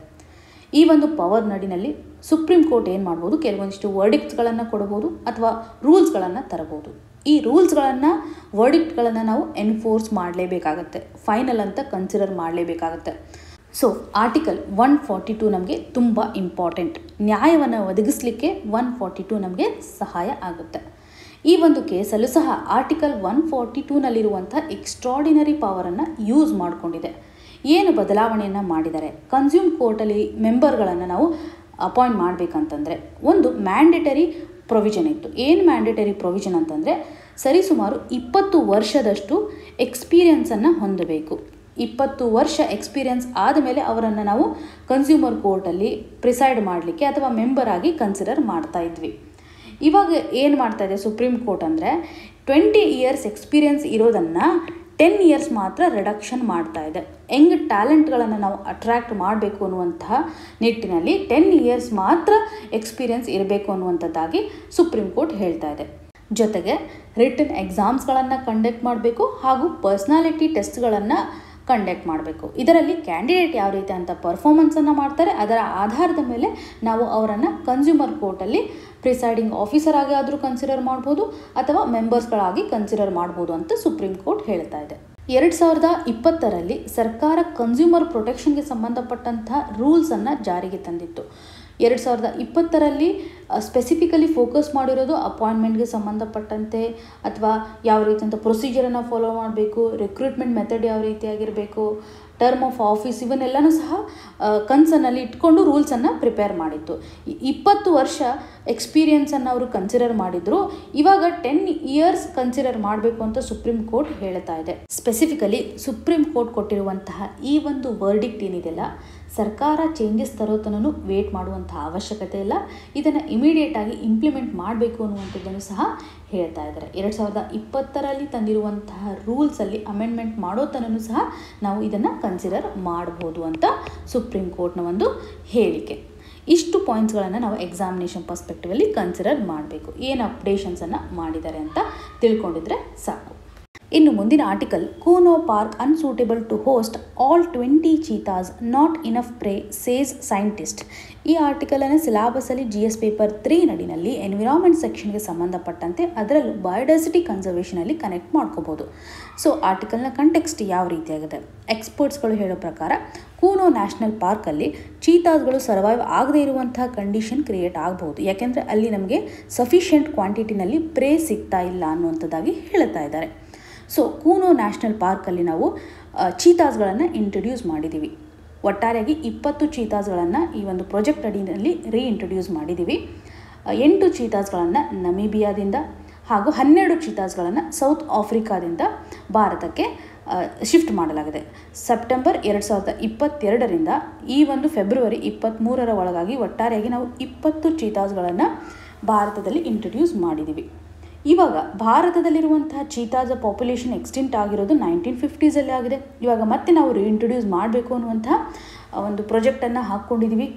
ಈ ಒಂದು ಪವರ್ ನಡಿನಲ್ಲಿ ಸುಪ್ರೀಂ ಕೋರ್ಟ್ ಏನು ಮಾಡ್ಬೋದು ಕೆಲವೊಂದಿಷ್ಟು ವರ್ಡಿಕ್ಟ್ಸ್ಗಳನ್ನು ಕೊಡ್ಬೋದು ಅಥವಾ ರೂಲ್ಸ್ಗಳನ್ನು ತರಬಹುದು ಈ ರೂಲ್ಸ್ಗಳನ್ನು ವರ್ಡಿಕ್ಟ್ಗಳನ್ನು ನಾವು ಎನ್ಫೋರ್ಸ್ ಮಾಡಲೇಬೇಕಾಗತ್ತೆ ಫೈನಲ್ ಅಂತ ಕನ್ಸಿಡರ್ ಮಾಡಲೇಬೇಕಾಗತ್ತೆ so article one forty two ನಮಗೆ ತುಂಬ ಇಂಪಾರ್ಟೆಂಟ್ ನ್ಯಾಯವನ್ನು ಒದಗಿಸಲಿಕ್ಕೆ ಒನ್ ಫಾರ್ಟಿ ಟೂ ನಮಗೆ ಸಹಾಯ ಆಗುತ್ತೆ ಈ ಒಂದು ಕೇಸಲ್ಲೂ ಸಹ ಆರ್ಟಿಕಲ್ ಒನ್ ಫಾರ್ಟಿ ಟೂನಲ್ಲಿರುವಂಥ ಎಕ್ಸ್ಟ್ರಾಡಿನರಿ ಪವರನ್ನು ಯೂಸ್ ಮಾಡಿಕೊಂಡಿದೆ ಏನು ಬದಲಾವಣೆಯನ್ನು ಮಾಡಿದ್ದಾರೆ ಕನ್ಸ್ಯೂಮ್ ಕೋರ್ಟಲ್ಲಿ ಮೆಂಬರ್ಗಳನ್ನು ನಾವು ಅಪಾಯಿಂಟ್ ಮಾಡಬೇಕಂತಂದರೆ ಒಂದು ಮ್ಯಾಂಡೇಟರಿ ಪ್ರೊವಿಷನ್ ಇತ್ತು ಏನು ಮ್ಯಾಂಡೇಟರಿ ಪ್ರೊವಿಷನ್ ಅಂತಂದರೆ ಸರಿಸುಮಾರು ಇಪ್ಪತ್ತು ವರ್ಷದಷ್ಟು ಎಕ್ಸ್ಪೀರಿಯನ್ಸನ್ನು ಹೊಂದಬೇಕು ಇಪ್ಪತ್ತು ವರ್ಷ ಎಕ್ಸ್ಪೀರಿಯನ್ಸ್ ಆದಮೇಲೆ ಅವರನ್ನು ನಾವು ಕನ್ಸ್ಯೂಮರ್ ಕೋರ್ಟಲ್ಲಿ ಪ್ರಿಸೈಡ್ ಮಾಡಲಿಕ್ಕೆ ಅಥವಾ ಮೆಂಬರ್ ಆಗಿ ಕನ್ಸಿಡರ್ ಮಾಡ್ತಾ ಇದ್ವಿ ಇವಾಗ ಏನು ಮಾಡ್ತಾ ಇದೆ ಸುಪ್ರೀಂ ಕೋರ್ಟ್ ಅಂದರೆ ಟ್ವೆಂಟಿ ಇಯರ್ಸ್ ಎಕ್ಸ್ಪೀರಿಯನ್ಸ್ ಇರೋದನ್ನು ಟೆನ್ ಇಯರ್ಸ್ ಮಾತ್ರ ರಿಡಕ್ಷನ್ ಮಾಡ್ತಾ ಇದೆ ಹೆಂಗೆ ಟ್ಯಾಲೆಂಟ್ಗಳನ್ನು ನಾವು ಅಟ್ರ್ಯಾಕ್ಟ್ ಮಾಡಬೇಕು ಅನ್ನುವಂತಹ ನಿಟ್ಟಿನಲ್ಲಿ ಟೆನ್ ಇಯರ್ಸ್ ಮಾತ್ರ ಎಕ್ಸ್ಪೀರಿಯನ್ಸ್ ಇರಬೇಕು ಅನ್ನುವಂಥದ್ದಾಗಿ ಸುಪ್ರೀಂ ಕೋರ್ಟ್ ಹೇಳ್ತಾ ಇದೆ ಜೊತೆಗೆ ರಿಟರ್ನ್ ಎಕ್ಸಾಮ್ಸ್ಗಳನ್ನು ಕಂಡಕ್ಟ್ ಮಾಡಬೇಕು ಹಾಗೂ ಪರ್ಸ್ನಾಲಿಟಿ ಟೆಸ್ಟ್ಗಳನ್ನು ಕಂಡಕ್ಟ್ ಮಾಡಬೇಕು ಇದರಲ್ಲಿ ಕ್ಯಾಂಡಿಡೇಟ್ ಯಾವ ರೀತಿ ಅಂತ ಪರ್ಫಾರ್ಮೆನ್ಸನ್ನು ಮಾಡ್ತಾರೆ ಅದರ ಆಧಾರದ ಮೇಲೆ ನಾವು ಅವರನ್ನು ಕನ್ಸ್ಯೂಮರ್ ಕೋರ್ಟಲ್ಲಿ ಪ್ರಿಸೈಡಿಂಗ್ ಆಫೀಸರ್ ಆಗಿ ಆದರೂ ಕನ್ಸಿಡರ್ ಮಾಡ್ಬೋದು ಅಥವಾ ಮೆಂಬರ್ಸ್ಗಳಾಗಿ ಕನ್ಸಿಡರ್ ಮಾಡ್ಬೋದು ಅಂತ ಸುಪ್ರೀಂ ಕೋರ್ಟ್ ಹೇಳ್ತಾ ಇದೆ ಎರಡು ಸಾವಿರದ ಇಪ್ಪತ್ತರಲ್ಲಿ ಸರ್ಕಾರ ಕನ್ಸ್ಯೂಮರ್ ಪ್ರೊಟೆಕ್ಷನ್ಗೆ ಸಂಬಂಧಪಟ್ಟಂತಹ ರೂಲ್ಸನ್ನು ಜಾರಿಗೆ ತಂದಿತ್ತು ಎರಡು ಸಾವಿರದ ಇಪ್ಪತ್ತರಲ್ಲಿ ಸ್ಪೆಸಿಫಿಕಲಿ ಫೋಕಸ್ ಮಾಡಿರೋದು ಅಪಾಯಿಂಟ್ಮೆಂಟ್ಗೆ ಸಂಬಂಧಪಟ್ಟಂತೆ ಅಥವಾ ಯಾವ ರೀತಿಯಂಥ ಪ್ರೊಸೀಜರನ್ನು ಫಾಲೋ ಮಾಡಬೇಕು ರಿಕ್ರೂಟ್ಮೆಂಟ್ ಮೆಥಡ್ ಯಾವ ರೀತಿಯಾಗಿರಬೇಕು ಟರ್ಮ್ ಆಫ್ ಆಫೀಸ್ ಇವನ್ನೆಲ್ಲನೂ ಸಹ ಕನ್ಸನ್ನಲ್ಲಿ ಇಟ್ಕೊಂಡು ರೂಲ್ಸನ್ನು ಪ್ರಿಪೇರ್ ಮಾಡಿತ್ತು ಇಪ್ಪತ್ತು ವರ್ಷ ಎಕ್ಸ್ಪೀರಿಯನ್ಸನ್ನು ಅವರು ಕನ್ಸಿಡರ್ ಮಾಡಿದ್ರು ಇವಾಗ ಟೆನ್ ಇಯರ್ಸ್ ಕನ್ಸಿಡರ್ ಮಾಡಬೇಕು ಅಂತ ಸುಪ್ರೀಂ ಕೋರ್ಟ್ ಹೇಳ್ತಾ ಇದೆ ಸ್ಪೆಸಿಫಿಕಲಿ ಸುಪ್ರೀಂ ಕೋರ್ಟ್ ಕೊಟ್ಟಿರುವಂತಹ ಈ ಒಂದು ವರ್ಡಿಕ್ಟ್ ಏನಿದೆಯಲ್ಲ ಸರ್ಕಾರ ಚೇಂಜಸ್ ತರೋ ತನೂ ವೇಟ್ ಮಾಡುವಂಥ ಅವಶ್ಯಕತೆ ಇಲ್ಲ ಇದನ್ನು ಇಮಿಡಿಯೇಟಾಗಿ ಇಂಪ್ಲಿಮೆಂಟ್ ಮಾಡಬೇಕು ಅನ್ನುವಂಥದ್ದನ್ನು ಸಹ ಹೇಳ್ತಾ ಇದ್ದಾರೆ ಎರಡು ಸಾವಿರದ ಇಪ್ಪತ್ತರಲ್ಲಿ ತಂದಿರುವಂತಹ ರೂಲ್ಸಲ್ಲಿ ಅಮೆಂಡ್ಮೆಂಟ್ ಮಾಡೋ ತನೂ ಸಹ ನಾವು ಇದನ್ನು ಕನ್ಸಿಡರ್ ಮಾಡ್ಬೋದು ಅಂತ ಸುಪ್ರೀಂ ಕೋರ್ಟ್ನ ಒಂದು ಹೇಳಿಕೆ ಇಷ್ಟು ಪಾಯಿಂಟ್ಸ್ಗಳನ್ನು ನಾವು ಎಕ್ಸಾಮಿನೇಷನ್ ಪರ್ಸ್ಪೆಕ್ಟಿವಲ್ಲಿ ಕನ್ಸಿಡರ್ ಮಾಡಬೇಕು ಏನು ಅಪ್ಡೇಷನ್ಸನ್ನು ಮಾಡಿದ್ದಾರೆ ಅಂತ ತಿಳ್ಕೊಂಡಿದ್ರೆ ಸಾಕು ಇನ್ನು ಮುಂದಿನ article Kuno park unsuitable to host all twenty cheetahs not enough prey says scientist ಈ ಆರ್ಟಿಕಲನ್ನು ಸಿಲಾಬಸಲ್ಲಿ ಜಿ ಎಸ್ ಪೇಪರ್ ತ್ರೀ ನಡಿನಲ್ಲಿ ಎನ್ವಿರಾನ್ಮೆಂಟ್ ಸೆಕ್ಷನ್ಗೆ ಸಂಬಂಧಪಟ್ಟಂತೆ ಅದರಲ್ಲೂ ಬಯೋಡೈಸಿಟಿ ಕನ್ಸರ್ವೇಷನಲ್ಲಿ ಕನೆಕ್ಟ್ ಮಾಡ್ಕೋಬೋದು ಸೊ ಆರ್ಟಿಕಲ್ನ ಕಂಟೆಕ್ಸ್ಟ್ ಯಾವ ರೀತಿಯಾಗಿದೆ ಎಕ್ಸ್ಪರ್ಟ್ಸ್ಗಳು ಹೇಳೋ ಪ್ರಕಾರ ಕೂನೋ ನ್ಯಾಷನಲ್ ಪಾರ್ಕಲ್ಲಿ ಚೀತಾಸ್ಗಳು ಸರ್ವೈವ್ ಆಗದೇ ಇರುವಂತಹ ಕಂಡೀಷನ್ ಕ್ರಿಯೇಟ್ ಆಗಬಹುದು ಯಾಕೆಂದರೆ ಅಲ್ಲಿ ನಮಗೆ ಸಫಿಷಿಯೆಂಟ್ ಕ್ವಾಂಟಿಟಿನಲ್ಲಿ ಪ್ರೇ ಸಿಗ್ತಾ ಇಲ್ಲ ಅನ್ನುವಂಥದ್ದಾಗಿ ಹೇಳ್ತಾ ಇದ್ದಾರೆ ಸೊ ಕೂನೋ ನ್ಯಾಷನಲ್ ಪಾರ್ಕಲ್ಲಿ ನಾವು ಚೀತಾಸ್ಗಳನ್ನು ಇಂಟ್ರಡ್ಯೂಸ್ ಮಾಡಿದ್ದೀವಿ ಒಟ್ಟಾರೆಯಾಗಿ ಇಪ್ಪತ್ತು ಚೀತಾಸ್ಗಳನ್ನು ಈ ಒಂದು ಪ್ರಾಜೆಕ್ಟ್ ಅಡಿನಲ್ಲಿ ರೀಇಂಟ್ರಡ್ಯೂಸ್ ಮಾಡಿದ್ದೀವಿ ಎಂಟು ಚೀತಾಸ್ಗಳನ್ನು ನಮೀಬಿಯಾದಿಂದ ಹಾಗೂ ಹನ್ನೆರಡು ಚೀತಾಸ್ಗಳನ್ನು ಸೌತ್ ಆಫ್ರಿಕಾದಿಂದ ಭಾರತಕ್ಕೆ ಶಿಫ್ಟ್ ಮಾಡಲಾಗಿದೆ ಸೆಪ್ಟೆಂಬರ್ ಎರಡು ಸಾವಿರದ ಇಪ್ಪತ್ತೆರಡರಿಂದ ಈ ಒಂದು ಫೆಬ್ರವರಿ ಇಪ್ಪತ್ತ್ಮೂರರ ಒಳಗಾಗಿ ಒಟ್ಟಾರೆಯಾಗಿ ನಾವು ಇಪ್ಪತ್ತು ಚೀತಾಸ್ಗಳನ್ನು ಭಾರತದಲ್ಲಿ ಇಂಟ್ರಡ್ಯೂಸ್ ಮಾಡಿದ್ದೀವಿ ಇವಾಗ ಭಾರತದಲ್ಲಿರುವಂತಹ ಚೀತಾದ ಪಾಪ್ಯುಲೇಷನ್ ಎಕ್ಸ್ಟಿಂಟ್ ಆಗಿರೋದು ನೈನ್ಟೀನ್ ಫಿಫ್ಟೀಸಲ್ಲಿ ಆಗಿದೆ ಇವಾಗ ಮತ್ತೆ ನಾವು ರೀಇಂಟ್ರೊಡ್ಯೂಸ್ ಮಾಡಬೇಕು ಅನ್ನುವಂತಹ ಒಂದು ಪ್ರಾಜೆಕ್ಟನ್ನು ಹಾಕ್ಕೊಂಡಿದ್ದೀವಿ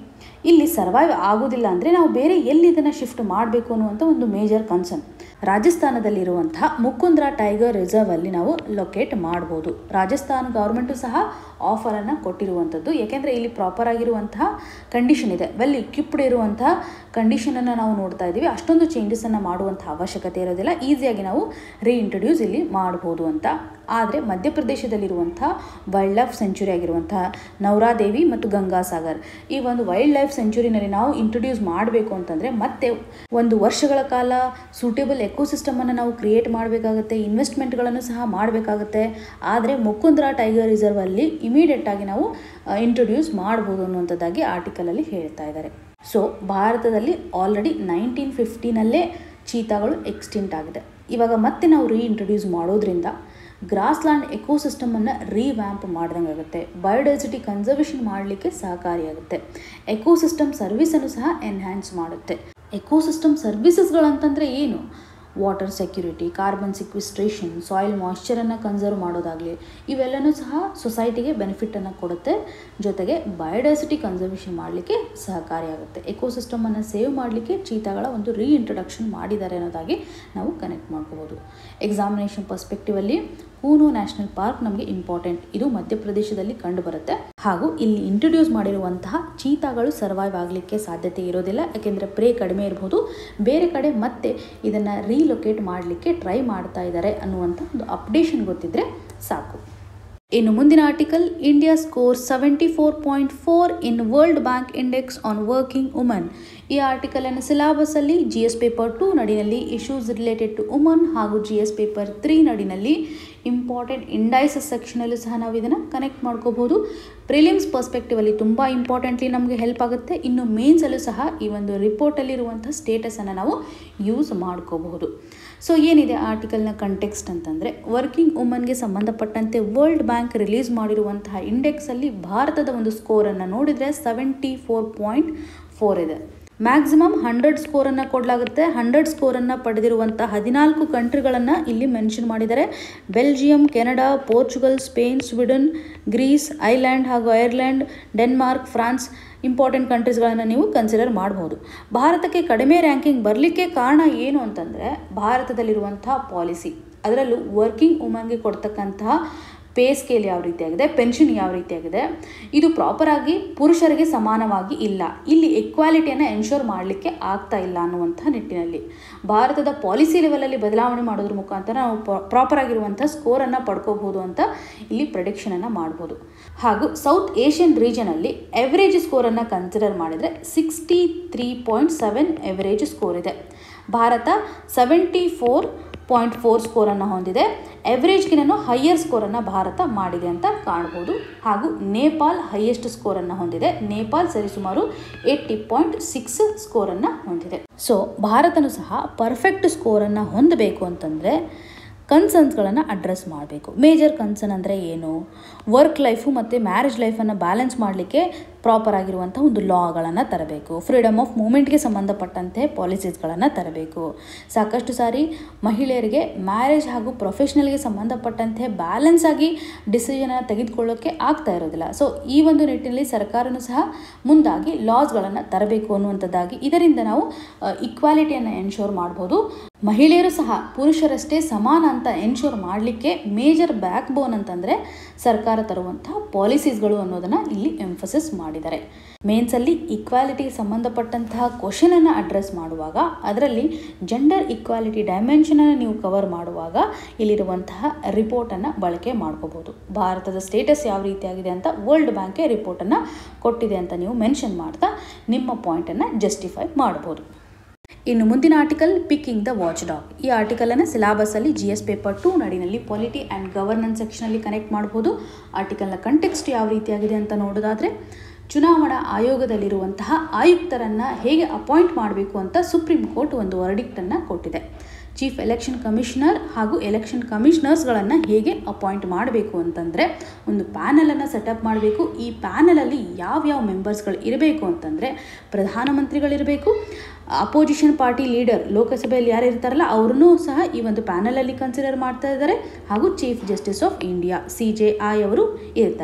ಇಲ್ಲಿ ಸರ್ವೈವ್ ಆಗೋದಿಲ್ಲ ಅಂದರೆ ನಾವು ಬೇರೆ ಎಲ್ಲಿ ಇದನ್ನು ಶಿಫ್ಟ್ ಮಾಡಬೇಕು ಅನ್ನುವಂಥ ಒಂದು ಮೇಜರ್ ಕನ್ಸರ್ನ್ ರಾಜಸ್ಥಾನದಲ್ಲಿರುವಂತಹ ಮುಕುಂದ್ರ ಟೈಗರ್ ರಿಸರ್ವ್ ಅಲ್ಲಿ ನಾವು ಲೊಕೇಟ್ ಮಾಡ್ಬೋದು ರಾಜಸ್ಥಾನ್ ಗೌರ್ಮೆಂಟು ಸಹ ಆಫರನ್ನು ಕೊಟ್ಟಿರುವಂಥದ್ದು ಯಾಕೆಂದರೆ ಇಲ್ಲಿ ಪ್ರಾಪರ್ ಆಗಿರುವಂತಹ ಕಂಡೀಷನ್ ಇದೆ ವೆಲ್ ಇಕ್ವಿಪ್ಡ್ ಇರುವಂತಹ ಕಂಡೀಷನನ್ನು ನಾವು ನೋಡ್ತಾ ಇದ್ದೀವಿ ಅಷ್ಟೊಂದು ಚೇಂಜಸನ್ನು ಮಾಡುವಂಥ ಅವಶ್ಯಕತೆ ಇರೋದಿಲ್ಲ ಈಸಿಯಾಗಿ ನಾವು ರೀಇಂಟ್ರೊಡ್ಯೂಸ್ ಇಲ್ಲಿ ಮಾಡ್ಬೋದು ಅಂತ ಆದರೆ ಮಧ್ಯಪ್ರದೇಶದಲ್ಲಿರುವಂಥ ವೈಲ್ಡ್ ಲೈಫ್ ಸೆಂಚುರಿ ಆಗಿರುವಂತಹ ನೌರಾದೇವಿ ಮತ್ತು ಗಂಗಾಸಾಗರ್ ಈ ಒಂದು ವೈಲ್ಡ್ ಲೈಫ್ ಸೆಂಚುರಿನಲ್ಲಿ ನಾವು ಇಂಟ್ರೊಡ್ಯೂಸ್ ಮಾಡಬೇಕು ಅಂತಂದರೆ ಮತ್ತೆ ಒಂದು ವರ್ಷಗಳ ಕಾಲ ಸೂಟೇಬಲ್ ಎಕೋಸಿಸ್ಟಮನ್ನು ನಾವು ಕ್ರಿಯೇಟ್ ಮಾಡಬೇಕಾಗುತ್ತೆ ಇನ್ವೆಸ್ಟ್ಮೆಂಟ್ಗಳನ್ನು ಸಹ ಮಾಡಬೇಕಾಗುತ್ತೆ ಆದರೆ ಮುಕುಂದ್ರ ಟೈಗರ್ ರಿಸರ್ವಲ್ಲಿ ಇಮಿಡಿಯೇಟಾಗಿ ನಾವು ಇಂಟ್ರೊಡ್ಯೂಸ್ ಮಾಡ್ಬೋದು ಅನ್ನುವಂಥದ್ದಾಗಿ ಆರ್ಟಿಕಲಲ್ಲಿ ಹೇಳ್ತಾ ಇದ್ದಾರೆ ಸೊ ಭಾರತದಲ್ಲಿ ಆಲ್ರೆಡಿ ನೈನ್ಟೀನ್ ಫಿಫ್ಟೀನಲ್ಲೇ ಚೀತಾಗಳು ಎಕ್ಸ್ಟಿಂಟ್ ಆಗಿದೆ ಇವಾಗ ಮತ್ತೆ ನಾವು ರೀಇಂಟ್ರೊಡ್ಯೂಸ್ ಮಾಡೋದ್ರಿಂದ ಗ್ರಾಸ್ಲ್ಯಾಂಡ್ ಎಕೋಸಿಸ್ಟಮನ್ನು ರೀವ್ಯಾಂಪ್ ಮಾಡ್ದಂಗೆ ಆಗುತ್ತೆ ಬಯೋಡೈಸಿಟಿ ಕನ್ಸರ್ವೇಷನ್ ಮಾಡಲಿಕ್ಕೆ ಸಹಕಾರಿಯಾಗುತ್ತೆ ಎಕೋಸಿಸ್ಟಮ್ ಸರ್ವಿಸನ್ನು ಸಹ ಎನ್ಹ್ಯಾನ್ಸ್ ಮಾಡುತ್ತೆ ಎಕೋಸಿಸ್ಟಮ್ ಸರ್ವಿಸಸ್ಗಳಂತಂದರೆ ಏನು water security carbon sequestration soil ಮಾಯ್ಶ್ಚರನ್ನು ಕನ್ಸರ್ವ್ ಮಾಡೋದಾಗಲಿ ಇವೆಲ್ಲನೂ ಸಹ ಸೊಸೈಟಿಗೆ ಬೆನಿಫಿಟನ್ನು ಕೊಡುತ್ತೆ ಜೊತೆಗೆ ಬಯೋಡೈಸಿಟಿ ಕನ್ಸರ್ವೇಷನ್ ಮಾಡಲಿಕ್ಕೆ ಸಹಕಾರಿಯಾಗುತ್ತೆ ಎಕೋಸಿಸ್ಟಮನ್ನು ಸೇವ್ ಮಾಡಲಿಕ್ಕೆ ಚೀತಾಗಳ ಒಂದು ರೀಇಂಟ್ರೊಡಕ್ಷನ್ ಮಾಡಿದ್ದಾರೆ ಅನ್ನೋದಾಗಿ ನಾವು ಕನೆಕ್ಟ್ ಮಾಡ್ಕೋಬೋದು ಎಕ್ಸಾಮಿನೇಷನ್ ಪರ್ಸ್ಪೆಕ್ಟಿವಲ್ಲಿ ಕೂನು ನ್ಯಾಷನಲ್ ಪಾರ್ಕ್ ನಮಗೆ ಇಂಪಾರ್ಟೆಂಟ್ ಇದು ಮಧ್ಯಪ್ರದೇಶದಲ್ಲಿ ಕಂಡುಬರುತ್ತೆ ಹಾಗೂ ಇಲ್ಲಿ ಇಂಟ್ರೊಡ್ಯೂಸ್ ಮಾಡಿರುವಂತಹ ಚೀತಾಗಳು ಸರ್ವೈವ್ ಆಗಲಿಕ್ಕೆ ಸಾಧ್ಯತೆ ಇರೋದಿಲ್ಲ ಯಾಕೆಂದರೆ ಪ್ರೇ ಕಡಿಮೆ ಇರ್ಬೋದು ಬೇರೆ ಕಡೆ ಮತ್ತೆ ಇದನ್ನು ರೀಲೊಕೇಟ್ ಮಾಡಲಿಕ್ಕೆ ಟ್ರೈ ಮಾಡ್ತಾ ಇದ್ದಾರೆ ಅನ್ನುವಂಥ ಒಂದು ಅಪ್ಡೇಷನ್ ಗೊತ್ತಿದ್ದರೆ ಸಾಕು ಇನ್ನು ಮುಂದಿನ article India score seventy four point four in world bank index on working woman ಈ ಆರ್ಟಿಕಲನ್ನು ಸಿಲಾಬಸಲ್ಲಿ ಜಿ ಎಸ್ ಪೇಪರ್ ಟೂ ನಡಿನಲ್ಲಿ ಇಶ್ಯೂಸ್ ರಿಲೇಟೆಡ್ ಟು ವುಮನ್ ಹಾಗೂ ಜಿ ಎಸ್ ಪೇಪರ್ ತ್ರೀ ನಡಿನಲ್ಲಿ ಇಂಪಾರ್ಟೆಂಟ್ ಇಂಡೈಸಸ್ ಸೆಕ್ಷನಲ್ಲೂ ಸಹ ನಾವು ಇದನ್ನು ಕನೆಕ್ಟ್ ಮಾಡ್ಕೋಬೋದು ಪ್ರಿಲಿಮ್ಸ್ ಪರ್ಸ್ಪೆಕ್ಟಿವಲ್ಲಿ ತುಂಬ ಇಂಪಾರ್ಟೆಂಟ್ಲಿ ನಮಗೆ ಹೆಲ್ಪ್ ಆಗುತ್ತೆ ಇನ್ನು ಮೇನ್ಸಲ್ಲೂ ಸಹ ಈ ಒಂದು ರಿಪೋರ್ಟಲ್ಲಿರುವಂಥ ಸ್ಟೇಟಸನ್ನು ನಾವು ಯೂಸ್ ಮಾಡ್ಕೋಬಹುದು ಸೊ ಏನಿದೆ ಆರ್ಟಿಕಲ್ನ ಕಂಟೆಕ್ಸ್ಟ್ ಅಂತಂದರೆ ವರ್ಕಿಂಗ್ ವುಮನ್ಗೆ ಸಂಬಂಧಪಟ್ಟಂತೆ ವರ್ಲ್ಡ್ ಬ್ಯಾಂಕ್ ರಿಲೀಸ್ ಮಾಡಿರುವಂತಹ ಇಂಡೆಕ್ಸಲ್ಲಿ ಭಾರತದ ಒಂದು ಸ್ಕೋರನ್ನು ನೋಡಿದರೆ ಸೆವೆಂಟಿ ಫೋರ್ ಪಾಯಿಂಟ್ ಫೋರ್ ಇದೆ ಮ್ಯಾಕ್ಸಿಮಮ್ ಹಂಡ್ರೆಡ್ ಸ್ಕೋರನ್ನು ಕೊಡಲಾಗುತ್ತೆ ಹಂಡ್ರೆಡ್ ಸ್ಕೋರನ್ನು ಪಡೆದಿರುವಂಥ ಹದಿನಾಲ್ಕು ಕಂಟ್ರಿಗಳನ್ನು ಇಲ್ಲಿ ಮೆನ್ಷನ್ ಮಾಡಿದ್ದಾರೆ Belgium Canada Portugal Spain Sweden Greece Iceland ಹಾಗೂ ಐರ್ಲ್ಯಾಂಡ್ ಡೆನ್ಮಾರ್ಕ್ ಫ್ರಾನ್ಸ್ ಇಂಪಾರ್ಟೆಂಟ್ ಕಂಟ್ರೀಸ್ಗಳನ್ನು ನೀವು ಕನ್ಸಿಡರ್ ಮಾಡ್ಬೋದು ಭಾರತಕ್ಕೆ ಕಡಿಮೆ ರ್ಯಾಂಕಿಂಗ್ ಬರಲಿಕ್ಕೆ ಕಾರಣ ಏನು ಅಂತಂದರೆ ಭಾರತದಲ್ಲಿರುವಂಥ ಪಾಲಿಸಿ ಅದರಲ್ಲೂ ವರ್ಕಿಂಗ್ ವುಮನ್ಗೆ ಕೊಡ್ತಕ್ಕಂತಹ ಪೇ ಸ್ಕೇಲ್ ಯಾವ ರೀತಿಯಾಗಿದೆ ಪೆನ್ಷನ್ ಯಾವ ರೀತಿಯಾಗಿದೆ ಇದು ಪ್ರಾಪರಾಗಿ ಪುರುಷರಿಗೆ ಸಮಾನವಾಗಿ ಇಲ್ಲ ಇಲ್ಲಿ ಎಕ್ವಾಲಿಟಿಯನ್ನು ಎನ್ಶೋರ್ ಮಾಡಲಿಕ್ಕೆ ಆಗ್ತಾ ಇಲ್ಲ ಅನ್ನುವಂಥ ನಿಟ್ಟಿನಲ್ಲಿ ಭಾರತದ ಪಾಲಿಸಿ ಲೆವೆಲಲ್ಲಿ ಬದಲಾವಣೆ ಮಾಡೋದ್ರ ಮುಖಾಂತರ ನಾವು ಪ್ರಾಪರ್ ಆಗಿರುವಂಥ ಸ್ಕೋರನ್ನು ಪಡ್ಕೋಬಹುದು ಅಂತ ಇಲ್ಲಿ ಪ್ರೊಡಿಕ್ಷನನ್ನು ಮಾಡ್ಬೋದು ಹಾಗೂ ಸೌತ್ ಏಷ್ಯನ್ ರೀಜನಲ್ಲಿ ಎವರೇಜ್ ಸ್ಕೋರನ್ನು ಕನ್ಸಿಡರ್ ಮಾಡಿದರೆ sixty three point seven average score ಇದೆ ಭಾರತ ಸೆವೆಂಟಿ ಫೋರ್ ಪಾಯಿಂಟ್ ಫೋರ್ ಸ್ಕೋರನ್ನು ಹೊಂದಿದೆ ಎವರೇಜ್ಗಿನೂ ಹೈಯರ್ ಸ್ಕೋರನ್ನು ಭಾರತ ಮಾಡಿದೆ ಅಂತ ಕಾಣ್ಬೋದು ಹಾಗೂ ನೇಪಾಲ್ ಹೈಯೆಸ್ಟ್ ಸ್ಕೋರನ್ನು ಹೊಂದಿದೆ ನೇಪಾಲ್ ಸರಿಸುಮಾರು ಏಯ್ಟಿ ಪಾಯಿಂಟ್ ಸಿಕ್ಸ್ ಸ್ಕೋರನ್ನು ಹೊಂದಿದೆ ಸೊ ಭಾರತನೂ ಸಹ ಪರ್ಫೆಕ್ಟ್ ಸ್ಕೋರನ್ನು ಹೊಂದಬೇಕು ಅಂತಂದರೆ ಕನ್ಸರ್ನ್ಸ್ಗಳನ್ನು ಅಡ್ರೆಸ್ ಮಾಡಬೇಕು ಮೇಜರ್ ಕನ್ಸರ್ನ್ ಅಂದರೆ ಏನು ವರ್ಕ್ ಲೈಫು ಮತ್ತು ಮ್ಯಾರೇಜ್ ಲೈಫನ್ನು ಬ್ಯಾಲೆನ್ಸ್ ಮಾಡಲಿಕ್ಕೆ ಪ್ರಾಪರ್ ಆಗಿರುವಂಥ ಒಂದು ಲಾಗಳನ್ನು ತರಬೇಕು ಫ್ರೀಡಮ್ ಆಫ್ ಮೂಮೆಂಟ್ಗೆ ಸಂಬಂಧಪಟ್ಟಂತೆ ಪಾಲಿಸೀಸ್ಗಳನ್ನು ತರಬೇಕು ಸಾಕಷ್ಟು ಸಾರಿ ಮಹಿಳೆಯರಿಗೆ ಮ್ಯಾರೇಜ್ ಹಾಗೂ ಪ್ರೊಫೆಷ್ನಲ್ಗೆ ಸಂಬಂಧಪಟ್ಟಂತೆ ಬ್ಯಾಲೆನ್ಸ್ ಆಗಿ ಡಿಸಿಷನನ್ನು ತೆಗೆದುಕೊಳ್ಳೋಕ್ಕೆ ಆಗ್ತಾ ಇರೋದಿಲ್ಲ ಸೊ ಈ ಒಂದು ನಿಟ್ಟಿನಲ್ಲಿ ಸರ್ಕಾರನೂ ಸಹ ಮುಂದಾಗಿ ಲಾಸ್ಗಳನ್ನು ತರಬೇಕು ಅನ್ನುವಂಥದ್ದಾಗಿ ಇದರಿಂದ ನಾವು ಇಕ್ವಾಲಿಟಿಯನ್ನು ಎನ್ಶೋರ್ ಮಾಡ್ಬೋದು ಮಹಿಳೆಯರು ಸಹ ಪುರುಷರಷ್ಟೇ ಸಮಾನ ಅಂತ ಎನ್ಶೋರ್ ಮಾಡಲಿಕ್ಕೆ ಮೇಜರ್ ಬ್ಯಾಕ್ ಬೋನ್ ಅಂತಂದರೆ ಸರ್ಕಾರ ತರುವಂತಹ ಪಾಲಿಸೀಸ್ಗಳು ಅನ್ನೋದನ್ನು ಇಲ್ಲಿ ಎಂಫಸಿಸ್ ಮಾಡಿದ್ದಾರೆ ಮೇನ್ಸಲ್ಲಿ ಇಕ್ವಾಲಿಟಿಗೆ ಸಂಬಂಧಪಟ್ಟಂತಹ ಕ್ವಶನನ್ನು ಅಡ್ರೆಸ್ ಮಾಡುವಾಗ ಅದರಲ್ಲಿ ಜೆಂಡರ್ ಇಕ್ವಾಲಿಟಿ ಡೈಮೆನ್ಷನನ್ನು ನೀವು ಕವರ್ ಮಾಡುವಾಗ ಇಲ್ಲಿರುವಂತಹ ರಿಪೋರ್ಟನ್ನು ಬಳಕೆ ಮಾಡ್ಕೋಬೋದು ಭಾರತದ ಸ್ಟೇಟಸ್ ಯಾವ ರೀತಿಯಾಗಿದೆ ಅಂತ ವರ್ಲ್ಡ್ ಬ್ಯಾಂಕೇ ರಿಪೋರ್ಟನ್ನು ಕೊಟ್ಟಿದೆ ಅಂತ ನೀವು ಮೆನ್ಷನ್ ಮಾಡ್ತಾ ನಿಮ್ಮ ಪಾಯಿಂಟನ್ನು ಜಸ್ಟಿಫೈ ಮಾಡ್ಬೋದು ಇನ್ನು ಮುಂದಿನ article picking the watch dog ಈ ಆರ್ಟಿಕಲನ್ನು ಸಿಲಾಬಸಲ್ಲಿ ಜಿ ಎಸ್ ಪೇಪರ್ ಟೂ ನಡಿನಲ್ಲಿ ಪಾಲಿಟಿ ಆ್ಯಂಡ್ ಗವರ್ನೆನ್ಸ್ ಸೆಕ್ಷನಲ್ಲಿ ಕನೆಕ್ಟ್ ಮಾಡ್ಬೋದು ಆರ್ಟಿಕಲ್ನ ಕಂಟೆಕ್ಸ್ಟ್ ಯಾವ ರೀತಿಯಾಗಿದೆ ಅಂತ ನೋಡೋದಾದರೆ ಚುನಾವಣಾ ಆಯೋಗದಲ್ಲಿರುವಂತಹ ಆಯುಕ್ತರನ್ನು ಹೇಗೆ ಅಪಾಯಿಂಟ್ ಮಾಡಬೇಕು ಅಂತ ಸುಪ್ರೀಂ ಕೋರ್ಟ್ ಒಂದು ವರ್ಡಿಕ್ಟನ್ನು ಕೊಟ್ಟಿದೆ ಚೀಫ್ ಎಲೆಕ್ಷನ್ ಕಮಿಷನರ್ ಹಾಗೂ ಎಲೆಕ್ಷನ್ ಕಮಿಷನರ್ಸ್ಗಳನ್ನು ಹೇಗೆ ಅಪಾಯಿಂಟ್ ಮಾಡಬೇಕು ಅಂತಂದರೆ ಒಂದು ಪ್ಯಾನಲನ್ನು ಸೆಟಪ್ ಮಾಡಬೇಕು ಈ ಪ್ಯಾನಲಲ್ಲಿ ಯಾವ್ಯಾವ ಮೆಂಬರ್ಸ್ಗಳು ಇರಬೇಕು ಅಂತಂದರೆ ಪ್ರಧಾನಮಂತ್ರಿಗಳಿರಬೇಕು ಅಪೋಸಿಷನ್ ಪಾರ್ಟಿ ಲೀಡರ್ ಲೋಕಸಭೆಯಲ್ಲಿ ಯಾರು ಇರ್ತಾರಲ್ಲ ಅವ್ರನ್ನೂ ಸಹ ಈ ಒಂದು ಪ್ಯಾನಲಲ್ಲಿ ಕನ್ಸಿಡರ್ ಮಾಡ್ತಾ ಇದ್ದಾರೆ ಹಾಗೂ chief justice of India C J I ಅವರು ಇರ್ತಾರೆ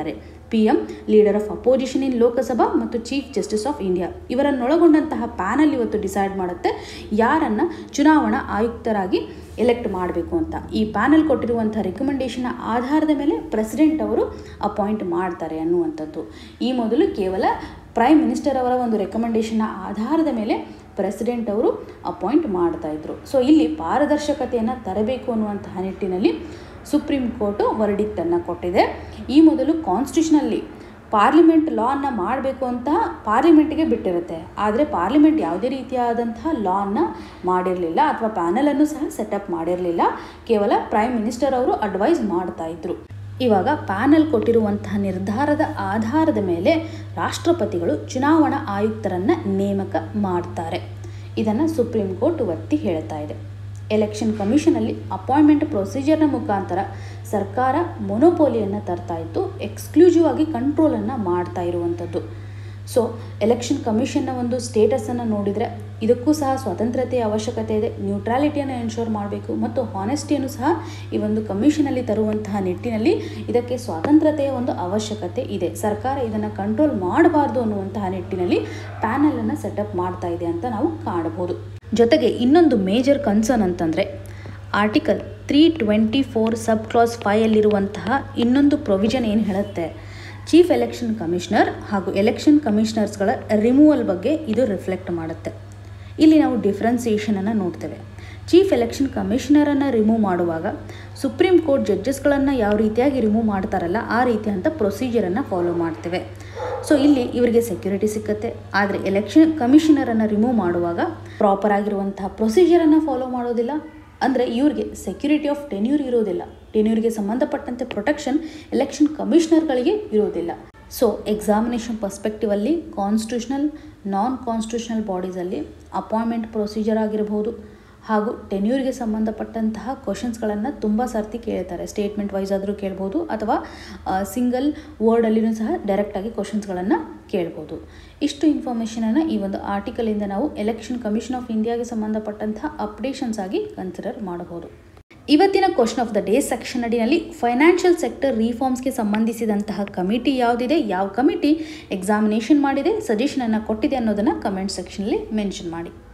P M leader of opposition in Lok Sabha ಮತ್ತು ಚೀಫ್ ಜಸ್ಟಿಸ್ ಆಫ್ ಇಂಡಿಯಾ ಇವರನ್ನೊಳಗೊಂಡಂತಹ ಪ್ಯಾನಲ್ ಇವತ್ತು ಡಿಸೈಡ್ ಮಾಡುತ್ತೆ ಯಾರನ್ನು ಚುನಾವಣಾ ಆಯುಕ್ತರಾಗಿ ಎಲೆಕ್ಟ್ ಮಾಡಬೇಕು ಅಂತ ಈ ಪ್ಯಾನಲ್ ಕೊಟ್ಟಿರುವಂಥ ರೆಕಮೆಂಡೇಷನ್ನ ಆಧಾರದ ಮೇಲೆ ಪ್ರೆಸಿಡೆಂಟ್ ಅವರು ಅಪಾಯಿಂಟ್ ಮಾಡ್ತಾರೆ ಅನ್ನುವಂಥದ್ದು ಈ ಮೊದಲು ಕೇವಲ ಪ್ರೈಮ್ ಮಿನಿಸ್ಟರ್ ಅವರ ಒಂದು ರೆಕಮೆಂಡೇಷನ್ನ ಆಧಾರದ ಮೇಲೆ ಪ್ರೆಸಿಡೆಂಟ್ ಅವರು ಅಪಾಯಿಂಟ್ ಮಾಡ್ತಾ ಇದ್ರು ಸೊ ಇಲ್ಲಿ ಪಾರದರ್ಶಕತೆಯನ್ನು ತರಬೇಕು ಅನ್ನುವಂತಹ ನಿಟ್ಟಿನಲ್ಲಿ ಸುಪ್ರೀಂ ಕೋರ್ಟು ವರ್ಡಿಕ್ಟನ್ನು ಕೊಟ್ಟಿದೆ ಈ ಮೊದಲು ಕಾನ್ಸ್ಟಿಟ್ಯೂಷನಲ್ಲಿ ಪಾರ್ಲಿಮೆಂಟ್ ಲಾನ್ನ ಮಾಡಬೇಕು ಅಂತ ಪಾರ್ಲಿಮೆಂಟ್ಗೆ ಬಿಟ್ಟಿರುತ್ತೆ ಆದರೆ ಪಾರ್ಲಿಮೆಂಟ್ ಯಾವುದೇ ರೀತಿಯಾದಂತಹ ಲಾನ್ನ ಮಾಡಿರಲಿಲ್ಲ ಅಥವಾ ಪ್ಯಾನಲನ್ನು ಸಹ ಸೆಟಪ್ ಮಾಡಿರಲಿಲ್ಲ ಕೇವಲ ಪ್ರೈಮ್ ಮಿನಿಸ್ಟರ್ ಅವರು ಅಡ್ವೈಸ್ ಮಾಡ್ತಾ ಇದ್ರು ಇವಾಗ ಪ್ಯಾನಲ್ ಕೊಟ್ಟಿರುವಂತಹ ನಿರ್ಧಾರದ ಆಧಾರದ ಮೇಲೆ ರಾಷ್ಟ್ರಪತಿಗಳು ಚುನಾವಣಾ ಆಯುಕ್ತರನ್ನು ನೇಮಕ ಮಾಡ್ತಾರೆ ಇದನ್ನು ಸುಪ್ರೀಂ ಕೋರ್ಟ್ ಒತ್ತಿ ಹೇಳ್ತಾ ಇದೆ ಎಲೆಕ್ಷನ್ ಕಮಿಷನಲ್ಲಿ ಅಪಾಯಿಂಟ್ಮೆಂಟ್ ಪ್ರೊಸೀಜರ್ನ ಮುಖಾಂತರ ಸರ್ಕಾರ ಮೊನೋಪೋಲಿಯನ್ನು ತರ್ತಾ ಇತ್ತು ಎಕ್ಸ್ಕ್ಲೂಸಿವ್ ಆಗಿ ಕಂಟ್ರೋಲನ್ನು ಮಾಡ್ತಾ ಇರುವಂಥದ್ದು ಸೊ ಎಲೆಕ್ಷನ್ ಕಮಿಷನ್ನ ಒಂದು ಸ್ಟೇಟಸನ್ನು ನೋಡಿದರೆ ಇದಕ್ಕೂ ಸಹ ಸ್ವತಂತ್ರತೆಯ ಅವಶ್ಯಕತೆ ಇದೆ ನ್ಯೂಟ್ರಾಲಿಟಿಯನ್ನು ಎನ್ಶೋರ್ ಮಾಡಬೇಕು ಮತ್ತು ಹಾನೆಸ್ಟಿಯನ್ನು ಸಹ ಈ ಒಂದು ಕಮಿಷನಲ್ಲಿ ತರುವಂತಹ ನಿಟ್ಟಿನಲ್ಲಿ ಇದಕ್ಕೆ ಸ್ವಾತಂತ್ರ್ಯತೆಯ ಒಂದು ಅವಶ್ಯಕತೆ ಇದೆ ಸರ್ಕಾರ ಇದನ್ನು ಕಂಟ್ರೋಲ್ ಮಾಡಬಾರ್ದು ಅನ್ನುವಂತಹ ನಿಟ್ಟಿನಲ್ಲಿ ಪ್ಯಾನಲನ್ನು ಸೆಟಪ್ ಮಾಡ್ತಾ ಇದೆ ಅಂತ ನಾವು ಕಾಣಬಹುದು ಜೊತೆಗೆ ಇನ್ನೊಂದು ಮೇಜರ್ ಕನ್ಸರ್ನ್ ಅಂತಂದರೆ article three twenty four sub clause ಫೈಯಲ್ಲಿರುವಂತಹ ಇನ್ನೊಂದು ಪ್ರೊವಿಷನ್ ಏನು ಹೇಳುತ್ತೆ ಚೀಫ್ ಎಲೆಕ್ಷನ್ ಕಮಿಷನರ್ ಹಾಗೂ ಎಲೆಕ್ಷನ್ ಕಮಿಷನರ್ಸ್ಗಳ ರಿಮೂವಲ್ ಬಗ್ಗೆ ಇದು ರಿಫ್ಲೆಕ್ಟ್ ಮಾಡುತ್ತೆ ಇಲ್ಲಿ ನಾವು ಡಿಫ್ರೆನ್ಸಿಯೇಷನನ್ನು ನೋಡ್ತೇವೆ ಚೀಫ್ ಎಲೆಕ್ಷನ್ ಕಮಿಷನರನ್ನು ರಿಮೂವ್ ಮಾಡುವಾಗ ಸುಪ್ರೀಂ ಕೋರ್ಟ್ ಜಡ್ಜಸ್ಗಳನ್ನು ಯಾವ ರೀತಿಯಾಗಿ ರಿಮೂವ್ ಮಾಡ್ತಾರಲ್ಲ ಆ ರೀತಿಯಂಥ ಪ್ರೊಸೀಜರನ್ನು ಫಾಲೋ ಮಾಡ್ತೇವೆ ಸೊ ಇಲ್ಲಿ ಇವರಿಗೆ ಸೆಕ್ಯೂರಿಟಿ ಸಿಕ್ಕತ್ತೆ ಆದರೆ ಎಲೆಕ್ಷನ್ ಕಮಿಷನರನ್ನು ರಿಮೂವ್ ಮಾಡುವಾಗ ಪ್ರಾಪರ್ ಆಗಿರುವಂತಹ ಪ್ರೊಸೀಜರನ್ನು ಫಾಲೋ ಮಾಡೋದಿಲ್ಲ ಅಂದರೆ ಇವ್ರಿಗೆ ಸೆಕ್ಯೂರಿಟಿ ಆಫ್ ಟೆನ್ಯೂರ್ ಇರೋದಿಲ್ಲ ಟೆನ್ಯೂರ್ಗೆ ಸಂಬಂಧಪಟ್ಟಂತೆ ಪ್ರೊಟೆಕ್ಷನ್ ಎಲೆಕ್ಷನ್ ಕಮಿಷನರ್ಗಳಿಗೆ ಇರೋದಿಲ್ಲ ಸೊ ಎಕ್ಸಾಮಿನೇಷನ್ ಪರ್ಸ್ಪೆಕ್ಟಿವಲ್ಲಿ ಕಾನ್ಸ್ಟಿಟ್ಯೂಷನಲ್ ನಾನ್ ಕಾನ್ಸ್ಟಿಟ್ಯೂಷನಲ್ ಬಾಡೀಸಲ್ಲಿ ಅಪಾಯಿಂಟ್ಮೆಂಟ್ ಪ್ರೊಸೀಜರ್ ಆಗಿರ್ಬೋದು ಹಾಗೂ ಟೆನ್ಯೂರ್ಗೆ ಸಂಬಂಧಪಟ್ಟಂತಹ ಕ್ವಶನ್ಸ್ಗಳನ್ನು ತುಂಬ ಸರ್ತಿ ಕೇಳ್ತಾರೆ ಸ್ಟೇಟ್ಮೆಂಟ್ ವೈಸ್ ಆದರೂ ಕೇಳ್ಬೋದು ಅಥವಾ ಸಿಂಗಲ್ ವರ್ಡಲ್ಲಿನೂ ಸಹ ಡೈರೆಕ್ಟಾಗಿ ಕ್ವಶನ್ಸ್ಗಳನ್ನು ಕೇಳ್ಬೋದು ಇಷ್ಟು ಇನ್ಫಾರ್ಮೇಷನನ್ನು ಈ ಒಂದು ಆರ್ಟಿಕಲಿಂದ ನಾವು ಎಲೆಕ್ಷನ್ ಕಮಿಷನ್ ಆಫ್ ಇಂಡಿಯಾಗೆ ಸಂಬಂಧಪಟ್ಟಂತಹ ಅಪ್ಡೇಷನ್ಸ್ ಆಗಿ ಕನ್ಸಿಡರ್ ಮಾಡಬಹುದು ಇವತ್ತಿನ question of the day section ಅಡಿನಲ್ಲಿ ಫೈನಾನ್ಷಿಯಲ್ ಸೆಕ್ಟರ್ ರಿಫಾರ್ಮ್ಸ್ಗೆ ಸಂಬಂಧಿಸಿದಂತಹ ಕಮಿಟಿ ಯಾವುದಿದೆ ಯಾವ ಕಮಿಟಿ ಎಕ್ಸಾಮಿನೇಷನ್ ಮಾಡಿದೆ ಸಜೆಷನನ್ನು ಕೊಟ್ಟಿದೆ ಅನ್ನೋದನ್ನು ಕಮೆಂಟ್ ಸೆಕ್ಷನಲ್ಲಿ ಮೆನ್ಷನ್ ಮಾಡಿ